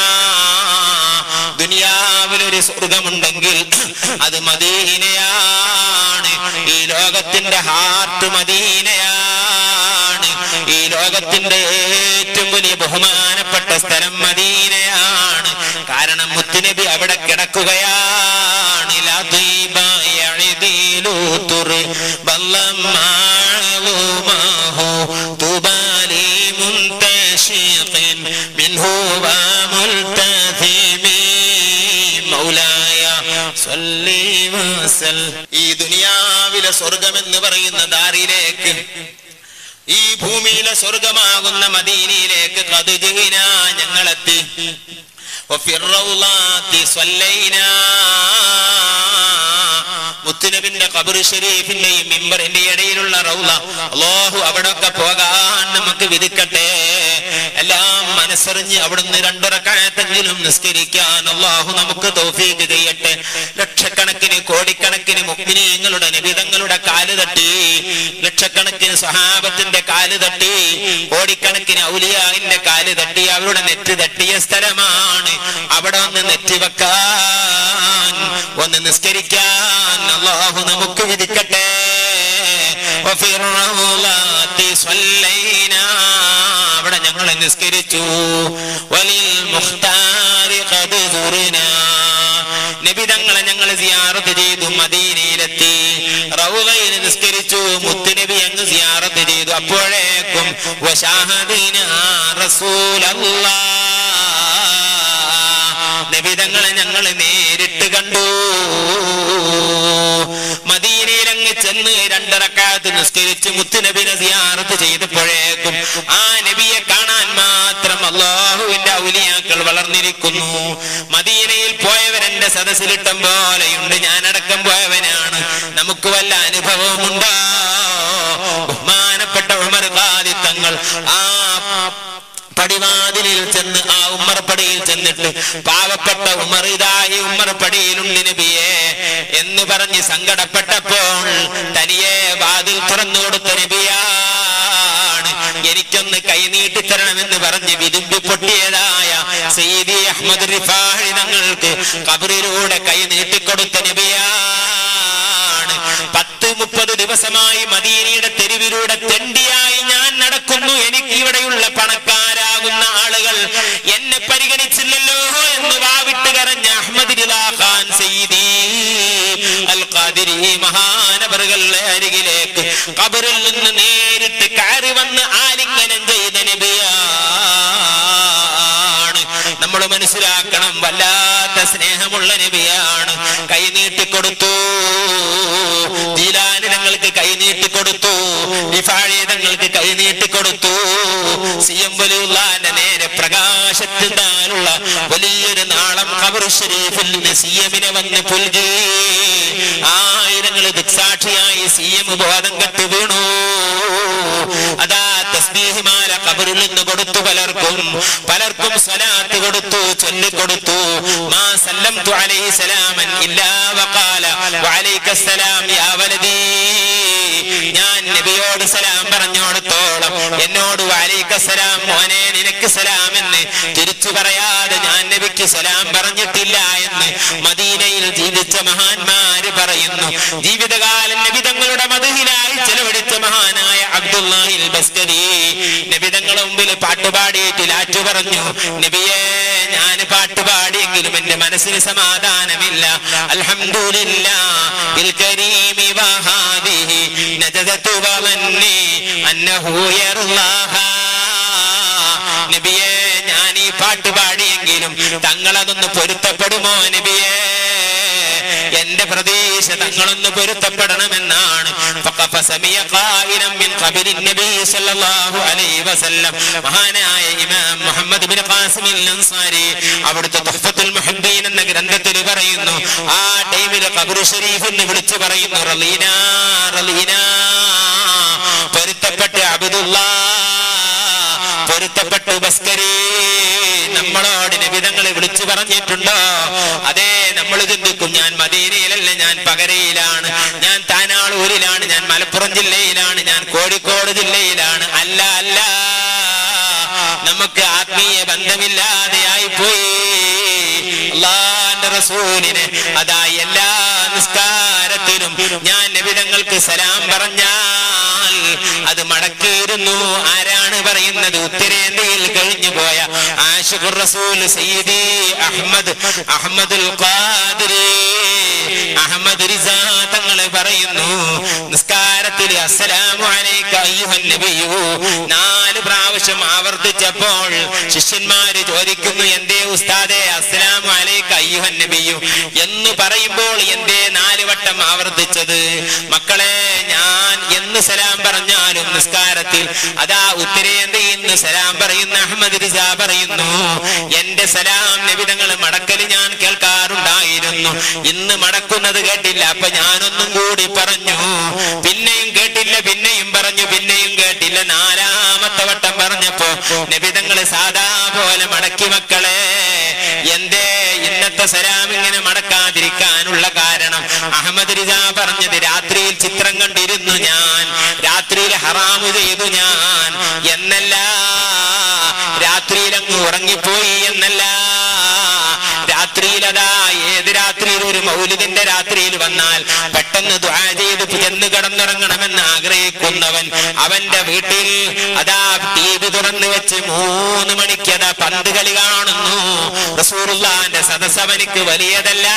ദുനിയാവിൽ ഒരു സ്വർഗമുണ്ടെങ്കിൽ അത് മദീനയാണ് ഈ ലോകത്തിന്റെ ഹാർട്ട് മദീനയാണ് ഈ ലോകത്തിന്റെ ഏറ്റവും വലിയ ബഹുമാനപ്പെട്ട സ്ഥലം മദീനയാണ് കാരണം മുത്തുനബി അവിടെ കിടക്കുകയാണ് ലാ തീബ യഅ്ദി انظر بل معلومه طوبى لمنتشق منه وملتثم مولاي صل وسلم ഈ ദുനിയാവിലെ സ്വർഗമെന്ന് പറയുന്ന ദാറിലേക്ക് ഈ ഭൂമിയിലെ സ്വർഗമാകുന്ന മദീനയിലേക്ക് കതുജുവിന ഞങ്ങളെത്തി وفي الروضات صلينا മുത്തുനബിന്റെ ഖബർ ഷരീഫിന്റെയും മിമ്പറിന്റെ ഇടയിലുള്ള റൗള അല്ലാഹു അവിടൊക്കെ പോകാൻ നമുക്ക് വിധിക്കട്ടെ എല്ലാം മനസ്സറിഞ്ഞ് അവിടുന്ന് രണ്ടുറക്കായത്തെങ്കിലും നിസ്കരിക്കാൻ അള്ളാഹു നമുക്ക് തൗഫീക്ക് ചെയ്യട്ടെ ലക്ഷക്കണക്കിന് കോടിക്കണക്കിന് മുഗ്മിനീങ്ങളുടെ നിബിതങ്ങളുടെ കാല് തട്ടി ലക്ഷക്കണക്കിന് സഹാബത്തിന്റെ കാല് തട്ടി കോടിക്കണക്കിന് ഔലിയാവിന്റെ കാല് തട്ടി അവരുടെ നെറ്റ് തട്ടിയ സ്ഥലമാണ് അവിടെ ഒന്ന് നെറ്റ് വെക്കാൻ ഒന്ന് നിസ്കരിക്കാൻ അള്ളാഹു നമുക്ക് വിധിക്കട്ടെ وفي الروضات صلينا അവിടെ ഞങ്ങൾ നിസ്കരിച്ചു വലിൽ മുഖ്താരി قد زرنا നബി തങ്ങളെ ഞങ്ങൾ സിയാറത്ത് ചെയ്തു മദീനയിലെത്തി റൗളയിൽ നിസ്കരിച്ചു മുത്തുനബി അങ്ങ് സിയാറത്ത് ചെയ്തു അപ്പോഴേക്കും വശാഹദിന റസൂലല്ലാഹ് നബി തങ്ങളെ ഞങ്ങൾ നേരിട്ട് കണ്ടു മദീനയിൽ അങ്ങ് ചെന്ന് രണ്ടറക്കാത്ത് നിസ്കരിച്ച് മുത്തുനബിനെ സിയാറത്ത് ചെയ്തപ്പോഴേക്കും ആ നബിയെ കാണാൻ മാത്രം അള്ളാഹുവിന്റെ ഔലിയാക്കൾ വളർന്നിരിക്കുന്നു മദീനയിൽ പോയവരെന്റെ സദസ്സിലിട്ടം പോലെയുണ്ട് ഞാനടക്കം പോയവനാണ് നമുക്ക് വല്ല അനുഭവമുണ്ടോ ബഹുമാനപ്പെട്ട ഉമർ ഖാദി തങ്ങൾ ആ പടിവാതിലിൽ ചെന്ന് ആ ഉമ്മർപ്പടിയിൽ ചെന്നിട്ട് പാവപ്പെട്ട ഉമർ ഇതായി ഉമ്മർപ്പടിയിലുണ്ട് നബിയെ എന്ന് പറഞ്ഞ് സങ്കടപ്പെട്ടപ്പോൾ തനിയെ വാതിൽ തുറന്നു കൊടുത്ത നബിയാണ് എനിക്കൊന്ന് കൈനീട്ടി തരണമെന്ന് പറഞ്ഞ് വിതുമ്പി പൊട്ടിയതായ സയ്യിദി അഹമ്മദ് റിഫാഹി തങ്ങൾക്ക് കബറിലൂടെ കൈ നീട്ടിക്കൊടുത്ത നബിയാണ് പത്ത് മുപ്പത് ദിവസമായി മദീനയുടെ തെരുവിലൂടെ തെണ്ടിയായി ഞാൻ നടക്കുന്നു എനിക്ക് ഇവിടെയുള്ള പണക്കാരാകുന്ന ആളുകൾ എന്നെ പരിഗണിച്ചില്ലല്ലോ എന്ന് വാവിട്ട് കരഞ്ഞ അഹമ്മദ് റിദാ ഖാൻ സയ്യിദി അൽ ഖാദിരി മഹാനവറുകളുടെ അരികിലേക്ക് കബറിൽ നിന്ന് നേരിട്ട് കയറി വന്ന് ആലിംഗനം ചെയ്ത നബിയാണ് നമ്മൾ മനസ്സിലാക്കണം വല്ലാത്ത സ്നേഹമുള്ള നബിയാണ് കൈ നീട്ടിക്കൊടുത്തു ജീലാനി തങ്ങൾക്ക് കൈ നീട്ടിക്കൊടുത്തു വിഫാഴീതങ്ങൾക്ക് കൈ നീട്ടിക്കൊടുത്തു സി എം വലിയുള്ളാന്റെ നേരെ പ്രകാശത്തിനുള്ള വലിയൊരു നാളം കബർ ഷരീഫിൽ നിന്ന് സി എമ്മിനെ വന്ന് പുൽകി ആയിരങ്ങൾ ദുക്സാക്ഷിയായി സി എം ബോധം കെട്ട് വീണു അതാ തസ്ബീഹിമാല കബറിൽ നിന്ന് കൊടുത്തു പലർക്കും പലർക്കും സ്വലാത്ത് കൊടുത്തു ചൊല്ലിക്കൊടുത്തു മാ സല്ലംതു അലൈഹി സലാമൻ ഇല്ലാ വഖാല വഅലൈക സലാം യാ വലദീ ഞാൻ നബിയോട് സലാം പറഞ്ഞോടത്തോളം എന്നോട് വഅലൈക സലാം മോനെ നിനക്ക് സലാം എന്ന് തിരിച്ചു പറയാതെ ഞാൻ നബിക്ക് സലാം പറഞ്ഞിട്ടില്ല എന്ന് മദീനയിൽ ജീവിച്ച മഹാന്മാര് പറയുന്നു ജീവിതകാലം നബി തങ്ങളുടെ മധുഹിലായി ചെലവഴിച്ച മഹാനായ അബ്ദുല്ലാഹിൽ ബസ്കരി നബി തങ്ങളുടെ മുമ്പിൽ പാട്ടുപാടിയിട്ട് ലാറ്റു പറഞ്ഞു നബിയെ ഞാൻ പാട്ടുപാടിയെങ്കിലും എന്റെ മനസ്സിന് സമാധാനമില്ല അൽഹംദുലില്ലാ ബിൽ കരീമി വഹാദിഹി നജദതു വവന്നി അന്നഹു യർലാഹാ നബിയെ ഞാൻ ഈ പാട്ട് പാടിയെങ്കിലും തങ്ങളതൊന്ന് പൊരുത്തപ്പെടുമോ നബിയെ എന്റെ പ്രതീക്ഷ തങ്ങളൊന്ന് പൊരുത്തപ്പെടണമെന്നാണ് ഫസമിയ ഖായിലം മിൻ ഖബരി നബി സല്ലല്ലാഹു അലൈഹി വസല്ലം മഹാനായ ഇമാം മുഹമ്മദ് ബിൻ ഖാസിം അൻസാരി അവിടുത്തെ തുഹ്ഫത്തുൽ മുഹബ്ബീൻ എന്ന ഗ്രന്ഥത്തിൽ പറയുന്നു ആ ടൈമിൽ ഖബർ ഷരീഫ് എന്ന് വിളിച്ചു പറയുന്നു റലീന റലീന പൊരുത്തപ്പെട്ട് അബ്ദുല്ലാ പൊരുത്തപ്പെട്ടു ബസ്കരി നമ്മളോട് നിബിതങ്ങളെ വിളിച്ചു പറഞ്ഞിട്ടുണ്ടോ അതെ നമ്മൾ ചിന്തിക്കും ഞാൻ മദീനയിലല്ല ഞാൻ പകരയിലാണ് ഞാൻ താനാളൂരിലാണ് ഞാൻ മലപ്പുറം ജില്ലയിലാണ് ഞാൻ കോഴിക്കോട് ജില്ലയിലാണ് അല്ല അല്ല നമുക്ക് ആത്മീയ ബന്ധമില്ലാതെയായി പോയി അള്ളാന്റെ റസൂലിന് അതാ എല്ലാ നിസ്കാരത്തിലും ഞാൻ നബിതങ്ങൾക്ക് സലാം പറഞ്ഞാൽ അത് മടക്കിയിരുന്നു ആരാണ് പറയുന്നത് ഉത്തരേന്ത്യയിൽ കഴിഞ്ഞു പോയ ആഷിഖുർ റസൂൽ സയ്യിദി അഹമ്മദ് അഹമ്മദുൽ ഖാദിരി അഹമ്മദ് റിസാ തങ്ങളെ പറയുന്നു നിസ്കാരത്തിൽ അസ്സലാമു അലൈക അയ്യുഹൻ നബിയു നാല് പ്രാവശ്യം ആവർത്തിച്ചപ്പോൾ ശിഷ്യന്മാര് ചോദിക്കുന്നു എന്തേ ഉസ്താദെ അസ്സലാമു അലൈക അയ്യുഹൻ നബിയു എന്ന് പറയുമ്പോൾ എന്തേ നാല് വട്ടം ആവർത്തിച്ചത് മക്കളെ ഞാൻ എന്ന് സലാം പറഞ്ഞാലും നിസ്കാരത്തിൽ അതാ ഉത്തരേന്ത്യയിൽ നിന്ന് സലാം പറയുന്ന അഹമ്മദ് റിസ പറയുന്നു എന്റെ സലാം നിബിതങ്ങൾ മടക്കൽ ഞാൻ കേൾക്കാറുണ്ടായിരുന്നു ഇന്ന് മടക്കുന്നത് കേട്ടില്ല അപ്പൊ ഞാനൊന്നും കൂടി പറഞ്ഞു പിന്നെയും കേട്ടില്ല പിന്നെയും പറഞ്ഞു പിന്നെയും കേട്ടില്ല നാലാമത്തെ വട്ടം പറഞ്ഞപ്പോ നിബിതങ്ങൾ സാധാ പോലെ മടക്കി മക്കളെ എന്തേ ഇന്നത്തെ സലാം ഇങ്ങനെ മടക്കാതിരിക്കാനുള്ള കാരണം അഹമ്മദ് റിസ പറഞ്ഞത് രാത്രിയിൽ ചിത്രം കണ്ടിരുന്നു ഞാൻ രാത്രിയിൽ ഹറാമു ചെയ്തു ഞാൻ എന്നല്ല രാത്രിയിൽ അങ്ങ് ഉറങ്ങിപ്പോയി എന്നല്ല രാത്രിയിൽ അതാ ഏത് രാത്രിയിൽ ഒരു മൗലിദിന്റെ രാത്രിയിൽ വന്നാൽ പെട്ടെന്ന് ദുആ ചെയ്ത് ചെന്ന് കിടന്നുറങ്ങണമെന്ന് ആഗ്രഹിക്കുന്നവൻ അവന്റെ വീട്ടിൽ അതാ ടി വി തുറന്നു വെച്ച് മൂന്ന് മണിക്ക് അതാ പന്ത് കളി കാണുന്നു റസൂറുള്ളാന്റെ സദസ് അവനിക്ക് വലിയതല്ല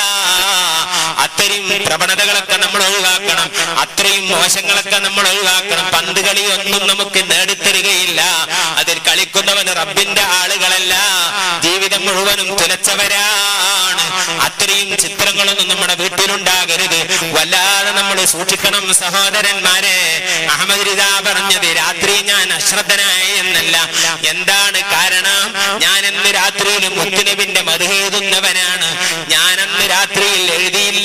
അത്രയും പ്രവണതകളൊക്കെ നമ്മൾ ഒഴിവാക്കണം അത്രയും മോശങ്ങളൊക്കെ നമ്മൾ ഒഴിവാക്കണം പന്ത് കളി ഒന്നും നമുക്ക് നേടിത്തരികയില്ല അതിൽ കളിക്കുന്നവന് റബ്ബിന്റെ ആളുകളല്ല ജീവിതം മുഴുവനും തുലച്ചവരാണ് അത്രയും ചിത്രങ്ങളൊന്നും നമ്മുടെ വീട്ടിലുണ്ടാകരുത് വല്ലാതെ നമ്മൾ സൂക്ഷിക്കണം സഹോദരന്മാരെ അഹമ്മദ് റിദ പറഞ്ഞത് രാത്രി ഞാൻ അശ്രദ്ധനായി എന്നല്ല എന്താണ് കാരണം ഞാൻ എന്ന് രാത്രിയിൽ മുത്തുനബിന്റെ മധുഹേതുന്നവനാണ് ഞാൻ അന്ന് രാത്രിയിൽ എഴുതിയില്ല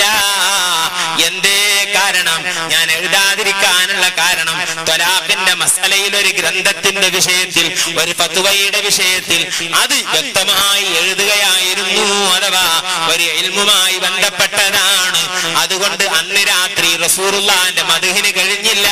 എന്തേ കാരണം ഞാൻ എഴുതാതിരിക്കാനുള്ള കാരണം ത്വലാഖിന്റെ മസലയിൽ ഒരു ഗ്രന്ഥത്തിന്റെ വിഷയത്തിൽ ഒരു ഫത്വയുടെ വിഷയത്തിൽ അത് വ്യക്തമായി എഴുതുകയായിരുന്നു അഥവാ ഒരു ഇൽമുമായി ബന്ധപ്പെട്ടതാണ് അതുകൊണ്ട് അന്ന് രാത്രി റസൂറുള്ളാന്റെ മധുഹിന് കഴിഞ്ഞില്ല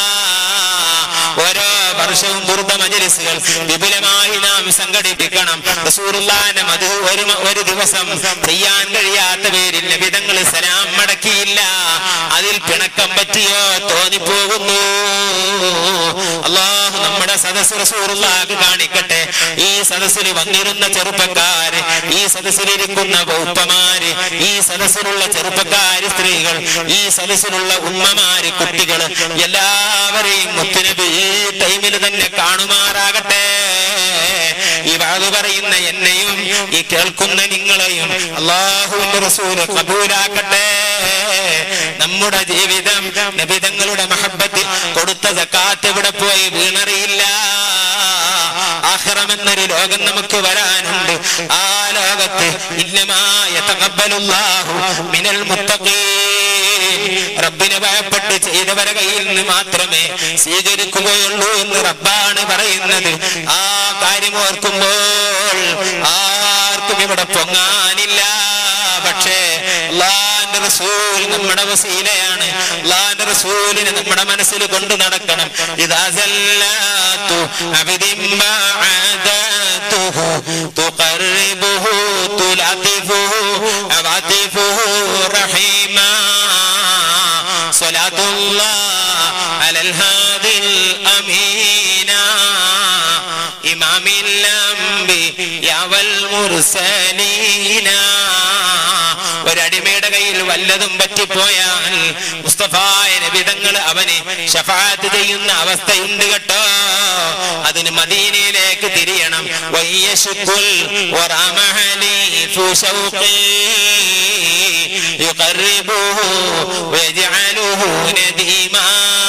ഓരോ വർഷവും ബുർദ മജലിസുകൾ വിപുലമായി നാം സംഘടിപ്പിക്കണം റസൂറുള്ളാന്റെ മധു ഒരു മ- ഒരു ദിവസം ചെയ്യാൻ കഴിയാത്ത പേരിൽ നബിതങ്ങൾ സലാം മടക്കിയില്ല അതിൽ പിണക്കം പറ്റിയോ തോന്നിപ്പോകുന്നു അള്ളാഹു നമ്മുടെ സദസ് റസൂറുള്ളാഹ് കാണിക്കട്ടെ ഈ സദസ്സിൽ വന്നിരുന്ന ചെറുപ്പക്കാര് ഈ സദസ്സിലിരിക്കുന്ന ഉപ്പമാര് ഈ സദസ്സിലുള്ള ചെറുപ്പക്കാര് സ്ത്രീകൾ ഈ സദസ്സിലുള്ള ഉമ്മമാര് കുട്ടികൾ എല്ലാവരെയും മുത്തുനബി ഈ ടൈമിൽ തന്നെ കാണുമാറാകട്ടെ ഈ വാത് പറയുന്ന എന്നെയും ഈ കേൾക്കുന്ന നിങ്ങളെയും അള്ളാഹുവിന്റെ റസൂല് കബൂലാക്കട്ടെ നമ്മുടെ ജീവിതം നബിതങ്ങളുടെ മഹബത്തിൽ കൊടുത്ത സക്കാത്ത് ഇവിടെ പോയി വീണറിയില്ല ആഹ്റമെന്നൊരു ലോകം നമുക്ക് വരാനുണ്ട് ആ ലോകത്ത് ഇന്നമായ തകബലുല്ലാഹു മിനൽ മുത്തഖീൻ റബ്ബിനെ ഭയപ്പെട്ട് ചെയ്തവരെ കയ്യിൽ നിന്ന് മാത്രമേ സ്വീകരിക്കുകയുള്ളൂ എന്ന് റബ്ബാണ് പറയുന്നത് ആ കാര്യം ഓർക്കുമ്പോൾ ആർക്കും ഇവിടെ പൊങ്ങാനില്ല പക്ഷേ അള്ളാന്റെ റസൂൽ നമ്മുടെ വസീലയാണ് അള്ളാന്റെ റസൂലിനെ നമ്മുടെ മനസ്സിൽ കൊണ്ടു നടക്കണം ഇതാ സല്ലത്തു അബിദിൻ ബഅദതുഹു തുഖർരിബുഹു തുലതിഫുഹു അവാതിഫുഹു റഹീമാ സ്വലാത്തുല്ലാ അലൽ ഹാദിൽ അമീനാ ഇമാമിൽ അംബിയാ വൽ മുർസലീന ഒരടിമയുടെ കയ്യിൽ വല്ലതും പറ്റിപ്പോയാൽ മുസ്തഫായ നബിതങ്ങൾ അവന് ഷഫാത്ത് ചെയ്യുന്ന അവസ്ഥയുണ്ട് കേട്ടോ അതിന് മദീനയിലേക്ക് തിരിയണം വയ്യശുക്കുൽ വറമഹലീഫു ശൗഖി യുഖർരിബുഹു വയജ്അലുഹു നദീമാ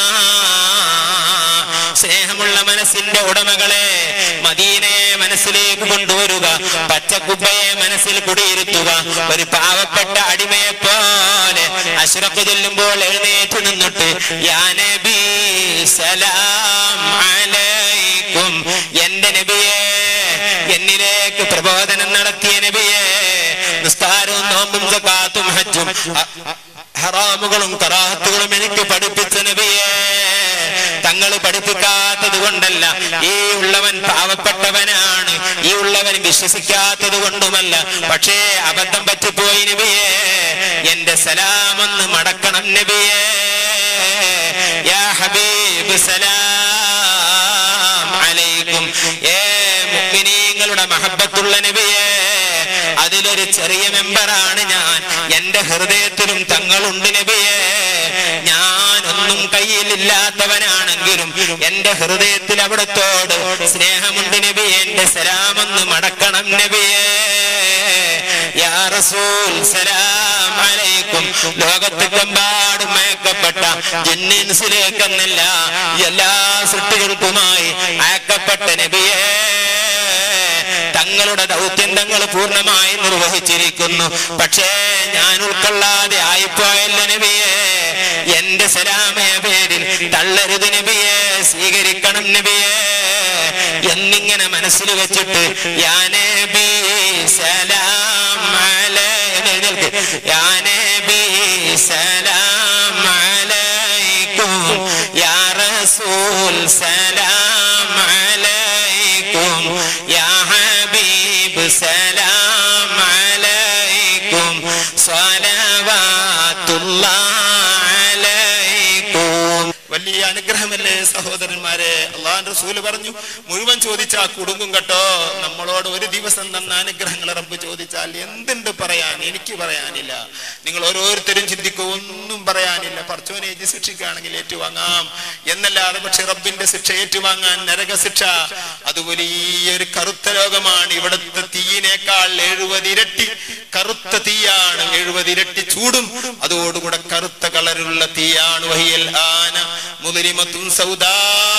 സ്നേഹമുള്ള മനസ്സിന്റെ ഉടമകളെ മദീനയെ മനസ്സിലേക്ക് കൊണ്ടുവരിക പച്ചക്കുപ്പയെ മനസ്സിൽ കുടിയിരുത്തുക ഒരു പാവപ്പെട്ട അടിമയെ പോലെ അശ്രക്ക് ചൊല്ലുമ്പോൾ എഴുന്നേറ്റ് നിന്നിട്ട് യാ നബി സലാം അലൈക്കും എന്റെ നബിയെ എന്നിലേക്ക് പ്രബോധനം നടത്തിയ നബിയെ നിസ്കാരവും നോമ്പും സക്കാത്തും ഹജ്ജും അ- അ- ഹറാമുകളും കറാഹത്തുകളും എനിക്ക് പഠിപ്പിച്ച നബിയെ തങ്ങൾ പഠിപ്പിക്കാത്തത് കൊണ്ടല്ല ഈ ഉള്ളവൻ പാവപ്പെട്ടവനാണ് ഈ ഉള്ളവൻ വിശ്വസിക്കാത്തത് കൊണ്ടുമല്ല പക്ഷേ അബദ്ധം പറ്റിപ്പോയി നബിയെ എന്റെ സലാമൊന്ന് മടക്കണം നബിയെ യാ ഹബീബ് സലാം അലൈക്കും ഏ മുഅ്മിനീങ്ങളുടെ മഹബത്തുള്ള നബിയെ അതിൽ അതിലൊരു ചെറിയ മെമ്പറാണ് ഞാൻ എന്റെ ഹൃദയത്തിലും തങ്ങളുണ്ട് നബിയെ ഞാനൊന്നും കയ്യിലില്ലാത്തവനാണെങ്കിലും എന്റെ ഹൃദയത്തിൽ അവിടത്തോട് സ്നേഹമുണ്ട് നബിയെ എന്റെ സലാമെന്ന് മടക്കണം നബിയെ യാ റസൂൽ സലാം അലൈക്കും ലോകത്തെമ്പാടും മയക്കപ്പെട്ട ജിന്നിൻസിലേക്കെന്നല്ല എല്ലാ സൃഷ്ടികൾക്കുമായി അയക്കപ്പെട്ട നബിയേ തങ്ങളുടെ ദൗത്യം തങ്ങൾ പൂർണ്ണമായി നിർവഹിച്ചിരിക്കുന്നു പക്ഷേ ഞാൻ ഉൾക്കൊള്ളാതെ ആയിപ്പോയല്ല നബിയെ എന്റെ സലാമയ പേരിൽ തള്ളരുത് നബിയെ സ്വീകരിക്കണം നബിയെ എന്നിങ്ങനെ മനസ്സിൽ വെച്ചിട്ട് യാ നബി സലാം അലൈക്ക് യാ നബി സലാം അലൈക്കും യാ റസൂൽ സലാം അലൈക്കും യാ ഹബീബ് സലാം അലൈക്കും സ്വലവാത്തുല്ലാഹ് അലൈക്കും വലിയ അനുഗ്രഹമല്ലേ സഹോദരന്മാരെ അള്ളാഹാൻ റസൂല് പറഞ്ഞു മുഴുവൻ ചോദിച്ചാ കുടുങ്ങും കേട്ടോ നമ്മളോട് ഒരു ദിവസം തന്ന അനുഗ്രഹങ്ങൾ റബ്ബ് ചോദിച്ചാൽ എന്തുണ്ട് പറയാൻ എനിക്ക് പറയാനില്ല നിങ്ങൾ ഓരോരുത്തരും ചിന്തിക്കും ഒന്നും പറയാനില്ല പറച്ചോനെ ഏജ് ശിക്ഷിക്കുകയാണെങ്കിൽ ഏറ്റുവാങ്ങാം എന്നല്ലാതെ പക്ഷെ റബ്ബിന്റെ ശിക്ഷ ഏറ്റുവാങ്ങാൻ നരക ശിക്ഷ അത് വലിയൊരു കറുത്ത രോഗമാണ് ഇവിടുത്തെ തീയിനേക്കാൾ എഴുപത് ഇരട്ടി കറുത്ത തീയാണ് എഴുപത് ഇരട്ടി ചൂടും അതോടുകൂടെ കറുത്ത കളറിലുള്ള തീയാണ് വഹിയൽ ആന മുതിരിമത്തും സൗദാ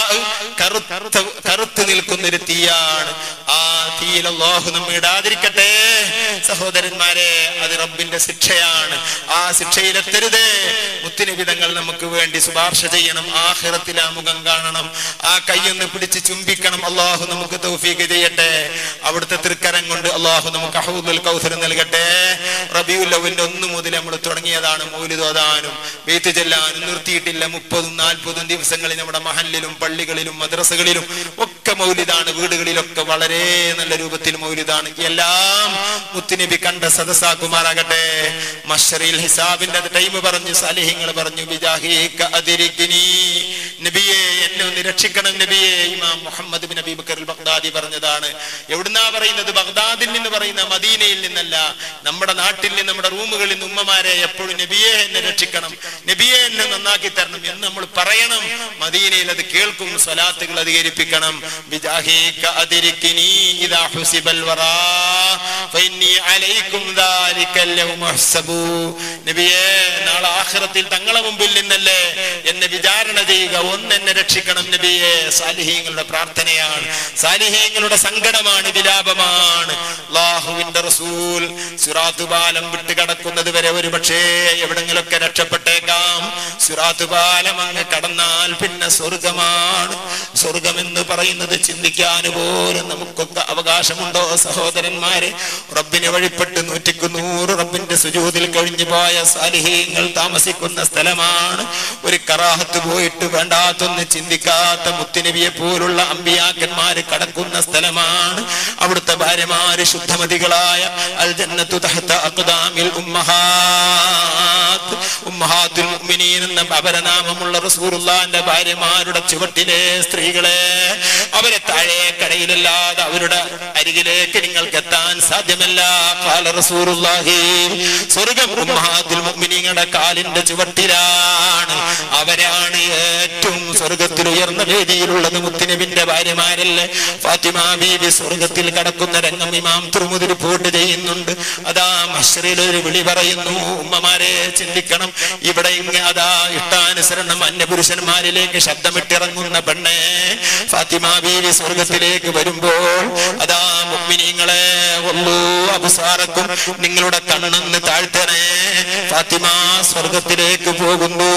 കറുത്ത കറുത്ത് നിൽക്കുന്ന ഒരു തീയാണ് ആ തീയിൽ അല്ലാഹു നമ്മെ ഇടാതിരിക്കട്ടെ സഹോദരന്മാരെ അത് റബ്ബിന്റെ ശിക്ഷയാണ് ആ ശിക്ഷയിലെത്തരുതേ മുത്തുനിബിതങ്ങൾ നമുക്ക് വേണ്ടി ശുപാർശ ചെയ്യണം ആഖിറത്തിൽ ആ മുഖം കാണണം ആ കൈയൊന്ന് പിടിച്ച് ചുംബിക്കണം അള്ളാഹു നമുക്ക് തൗഫീഖ് ചെയ്യട്ടെ അവിടുത്തെ തൃക്കരം കൊണ്ട് അള്ളാഹു നമുക്ക് അഹൂദുൽ കൗസർ നൽകട്ടെ റബിയുൽ അവന്റെ ഒന്ന് മുതൽ നമ്മൾ തുടങ്ങിയതാണ് മൗലിദോദാനും വെയ്ത്ത് ചെല്ലാനും നിർത്തിയിട്ടില്ല മുപ്പതും നാൽപ്പതും ദിവസങ്ങളിൽ നമ്മുടെ മഹലിലും പള്ളികളിലും മദ്രസകളിലും ഒക്കെ മൗലിദാണ് വീടുകളിലൊക്കെ വളരെ നല്ല രൂപത്തിൽ മൗലിദാണ് എല്ലാം മുത്തുനബി കണ്ട സദസ്സാക്കുമാറാകട്ടെ മഷറിൽ ഹിസാബിന്റെ ടൈം പറഞ്ഞു സാലിഹ്യങ്ങൾ പറഞ്ഞു ബിജാഹിക അതിരിക്കിനി നബിയെ എന്നെ ഒന്ന് രക്ഷിക്കണം നബിയെ ഇമാം മുഹമ്മദ് ബിൻ നബി ബക്കർ ബഗ്ദാദി പറഞ്ഞതാണ് എവിടുന്നാ പറയുന്നത് ബഗ്ദാദിൽ നിന്ന് പറയുന്ന മദീനയിൽ നിന്നല്ല നമ്മുടെ നാട്ടിൽ നിന്ന് നമ്മുടെ റൂമുകളിൽ നിന്ന് ഉമ്മമാരെ എപ്പോഴും നബിയെ എന്നെ രക്ഷിക്കണം നബിയെ എന്നെ നന്നാക്കി തരണം എന്ന് നമ്മൾ പറയണം മദീനയിൽ അത് കേൾക്കും സ്വലാത്തുകൾ അധികരിപ്പിക്കണം ബിജാഹിക അതിരിക്കിനി ഇദാ ഹുസിബൽ വറാ ഫഇന്നി അലൈക്കും ദാലിക്കൽ യൗമ അഹ്സബു നബിയെ നാളെ ആഖിറത്തിൽ തങ്ങളെ മുമ്പിൽ നിന്നല്ലേ എന്നെ വിചാരണ ചെയ്യുക ഒന്ന് എന്നെ രക്ഷിക്കണം നബിയെ സാലിഹീങ്ങളുടെ പ്രാർത്ഥനയാണ് സാലിഹീങ്ങളുടെ സങ്കടമാണ് വിലാപമാണ് അള്ളാഹുവിന്റെ റസൂൽ സിറാത്ത് പാലം വിട്ട് കടക്കുന്നത് വരെ ഒരു പക്ഷേ എവിടെങ്കിലൊക്കെ രക്ഷപ്പെട്ടേക്കാം സിറാത്ത് പാലം അങ്ങ് കടന്നാൽ പിന്നെ സ്വർഗമാണ് സ്വർഗമെന്ന് പറയുന്നത് ചിന്തിക്കാൻ പോലും നമുക്കൊക്കെ അവകാശമുണ്ടോ സഹോദരന്മാരെ റബ്ബിനെ വഴിപ്പെട്ട് നൂറ്റിക്ക് നൂറ് റബ്ബിന്റെ സുജൂതിൽ കഴിഞ്ഞു പോയ സാലിഹീങ്ങൾ താമസിക്കുന്ന സ്ഥലമാണ് ഒരു കറാഹത്ത് പോയിട്ട് വേണ്ടാത്തൊന്ന് ചിന്തിക്കാത്ത മുത്തുനബിയെ പോലുള്ള അമ്പിയാക്കന്മാര് കടക്കുന്ന സ്ഥലമാണ് അവിടുത്തെ ഭാര്യമാര് ശുദ്ധമതികളായ അൽ ജന്നത്തു തഹത്ത അഖ്ദാമിൽ ഉമ്മഹാത്ത് ഉമ്മഹാത്തുൽ മുഅ്മിനീൻ എന്ന അപരനാമമുള്ള റസൂലുള്ളാന്റെ ഭാര്യമാരുടെ ചുവട്ടിലെ സ്ത്രീകളെ അവരെ താഴെ കടയിലല്ലാതെ അവരുടെ അരികിലേക്ക് നിങ്ങൾക്ക് എത്താൻ സാധ്യമല്ല കാല റസൂലുള്ളാഹി സ്വർഗം ഉമ്മഹാത്തുൽ മുഅ്മിനീങ്ങളുടെ കാലിന്റെ ചുവട്ടിലാണ് അവരാണ് ഏറ്റവും സ്വർഗത്തിൽ ഉയർന്ന വേദിയിലുള്ളത് മുത്തുനബിന്റെ ഭാര്യമാരല്ലേ ഫാത്തിമ ബീവി സ്വർഗത്തിൽ കടക്കുന്ന രംഗം ഇമാം തുറമുതി റിപ്പോർട്ട് ചെയ്യുന്നുണ്ട് അതാ മഷറിൽ ഒരു വിളി പറയുന്നു ഉമ്മമാരെ ചിന്തിക്കണം ഇവിടെ ഇങ്ങ് അതാ ഇഷ്ടാനുസരണം അന്യപുരുഷന്മാരിലേക്ക് ശബ്ദമിട്ടിറങ്ങുന്ന പെണ്ണെ ഫാത്തിമ ബീവി സ്വർഗത്തിലേക്ക് വരുമ്പോൾ അതാ മുഗ്മിനീങ്ങളെ ഒള്ളൂ അബുസാറക്കും നിങ്ങളുടെ കണ്ണെന്ന് താഴ്ത്തണേ ഫാത്തിമ സ്വർഗത്തിലേക്ക് പോകുന്നു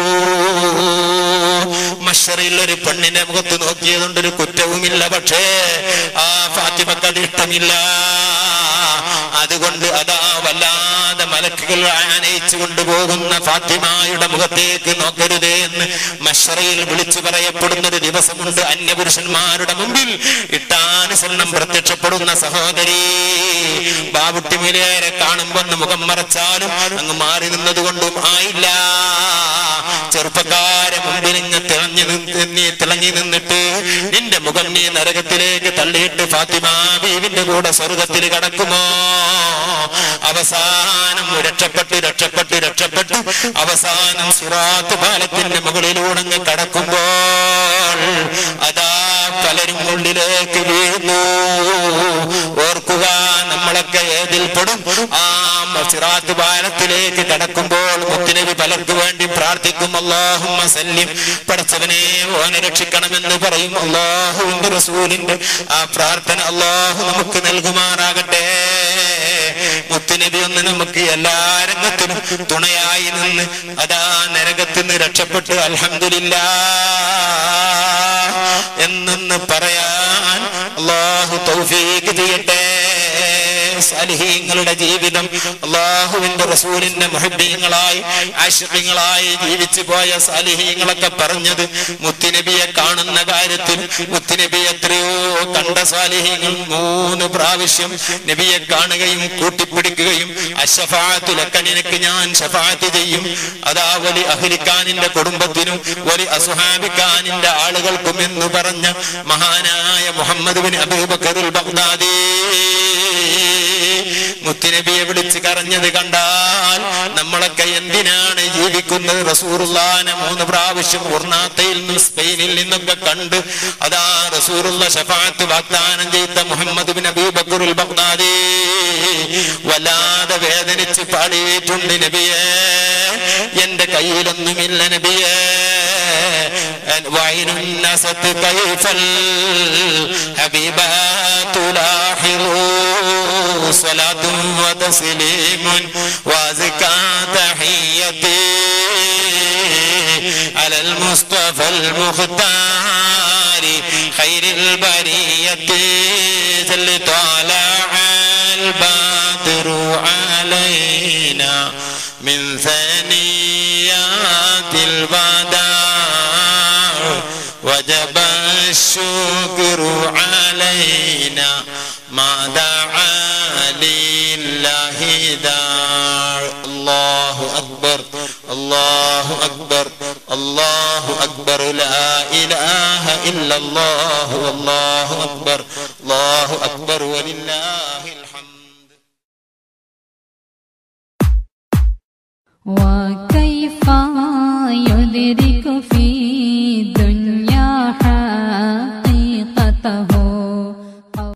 മഷറിൽ ഒരു പെണ്ണിന്റെ മുഖത്ത് നോക്കിയതുകൊണ്ട് ഒരു കുറ്റവുമില്ല പക്ഷേ ആ ഫാത്തിമക്ക് അത് ഇഷ്ടമില്ല അതുകൊണ്ട് അതാ വല്ലാതെ മലക്കുകൾ ആനയിച്ചു കൊണ്ടുപോകുന്ന ഫാത്തിമായുടെ മുഖത്തേക്ക് നോക്കരുതേ എന്ന് മഷറയിൽ വിളിച്ചു പറയപ്പെടുന്ന ഒരു ദിവസമുണ്ട് അന്യപുരുഷന്മാരുടെ മുമ്പിൽ ഇട്ടാനുസരണം പ്രത്യക്ഷപ്പെടുന്ന സഹോദരി ബാബുട്ടി മിലേരെ കാണുമ്പോ ഒന്ന് മുഖം മറച്ചാലും അങ്ങ് മാറി നിന്നത് കൊണ്ടും ആയില്ല ചെറുപ്പക്കാരെ മുമ്പിൽ ഇങ്ങ് തിളങ്ങി നിന്ന് തിളങ്ങി നിന്നിട്ട് നിന്റെ മുഖം നീ നരകത്തിലേക്ക് തള്ളിയിട്ട് ഫാത്തിമ ബീവിന്റെ കൂടെ സ്വർഗത്തിൽ കടക്കുമോ അവസാനം രക്ഷപ്പെട്ട് രക്ഷപ്പെട്ട് രക്ഷപ്പെട്ട് അവസാനം സുറാത്ത് പാലത്തിന്റെ മുകളിലൂടെ അങ്ങ് കടക്കുമ്പോൾ അതാ പലരും ഉള്ളിലേക്ക് വീഴുന്നു ഓർക്കുക നമ്മളൊക്കെ ഏതിൽ പെടും ആ സിറാത്ത് പാലത്തിലേക്ക് കടക്കുമ്പോൾ മുത്തുനബി പലർക്ക് വേണ്ടി പ്രാർത്ഥിക്കും അള്ളാഹുമ്മ സല്ലിം പടച്ചവനെ ഓനെ രക്ഷിക്കണമെന്ന് പറയും അള്ളാഹുവിന്റെ റസൂലിന്റെ ആ പ്രാർത്ഥന അള്ളാഹു നമുക്ക് നൽകുമാറാകട്ടെ മുത്തുനബി ഒന്ന് നമുക്ക് എല്ലാ രംഗത്തിനും തുണയായി നിന്ന് അതാ നരകത്തിൽ നിന്ന് രക്ഷപ്പെട്ട് അൽഹംദുലില്ല എന്നൊന്ന് പറയാൻ അള്ളാഹു തൗഫീഖ് ചെയ്യട്ടെ സാലിഹീങ്ങളുടെ ജീവിതം അള്ളാഹുവിന്റെ റസൂലിന്റെ മുഹബീങ്ങളായി ആശ്രയങ്ങളായി ജീവിച്ചു പോയ സാലിഹീങ്ങളൊക്കെ പറഞ്ഞത് മുത്തുനബിയെ കാണുന്ന കാര്യത്തിൽ മുത്തുനബി എത്രയോ കണ്ട സാലിഹീങ്ങൾ മൂന്ന് പ്രാവശ്യം നബിയെ കാണുകയും കൂട്ടിപ്പിടിക്കുകയും അഷഫാത്തിലൊക്കെ നിനക്ക് ഞാൻ ഷഫാത്ത് ചെയ്യും അതാ വലി അഹ്ലിഖാനിന്റെ കുടുംബത്തിനും വലി അസുഹാബിഖാനിന്റെ ആളുകൾക്കും എന്ന് പറഞ്ഞ മഹാനായ മുഹമ്മദ് ബിൻ അബൂബക്കറുൽ ബഗ്ദാദി മുത്തുനബിയെ വിളിച്ച് കരഞ്ഞത് കണ്ടാൽ നമ്മളൊക്കെ എന്തിനാണ് ജീവിക്കുന്നത് റസൂറുല്ലാനെ മൂന്ന് പ്രാവശ്യം ഉർണാത്തയിൽ നിന്നും സ്പെയിനിൽ നിന്നൊക്കെ കണ്ട് അതാ റസൂറുള്ള ഷഫാത്ത് വാഗ്ദാനം ചെയ്ത മുഹമ്മദ് ബിൻ അബൂബക്കറുൽ ബഗ്ദാദി വല്ലാതെ വേദനിച്ച് പാടിയിട്ടുണ്ട് നബിയെ എന്റെ കയ്യിലൊന്നുമില്ല നബിയെ وعين النست كيف الحبيبات لاحظوا صلاة وتسليم وزكاة تحيتي على المصطفى المختار خير البرية جل طالع البدر علينا من ثنيات الوداع وجب الشكر علينا ما دعا لله داع الله أكبر الله أكبر الله أكبر لا إله إلا الله والله أكبر الله أكبر ولله الحمد وكيف يدرك في الدنيا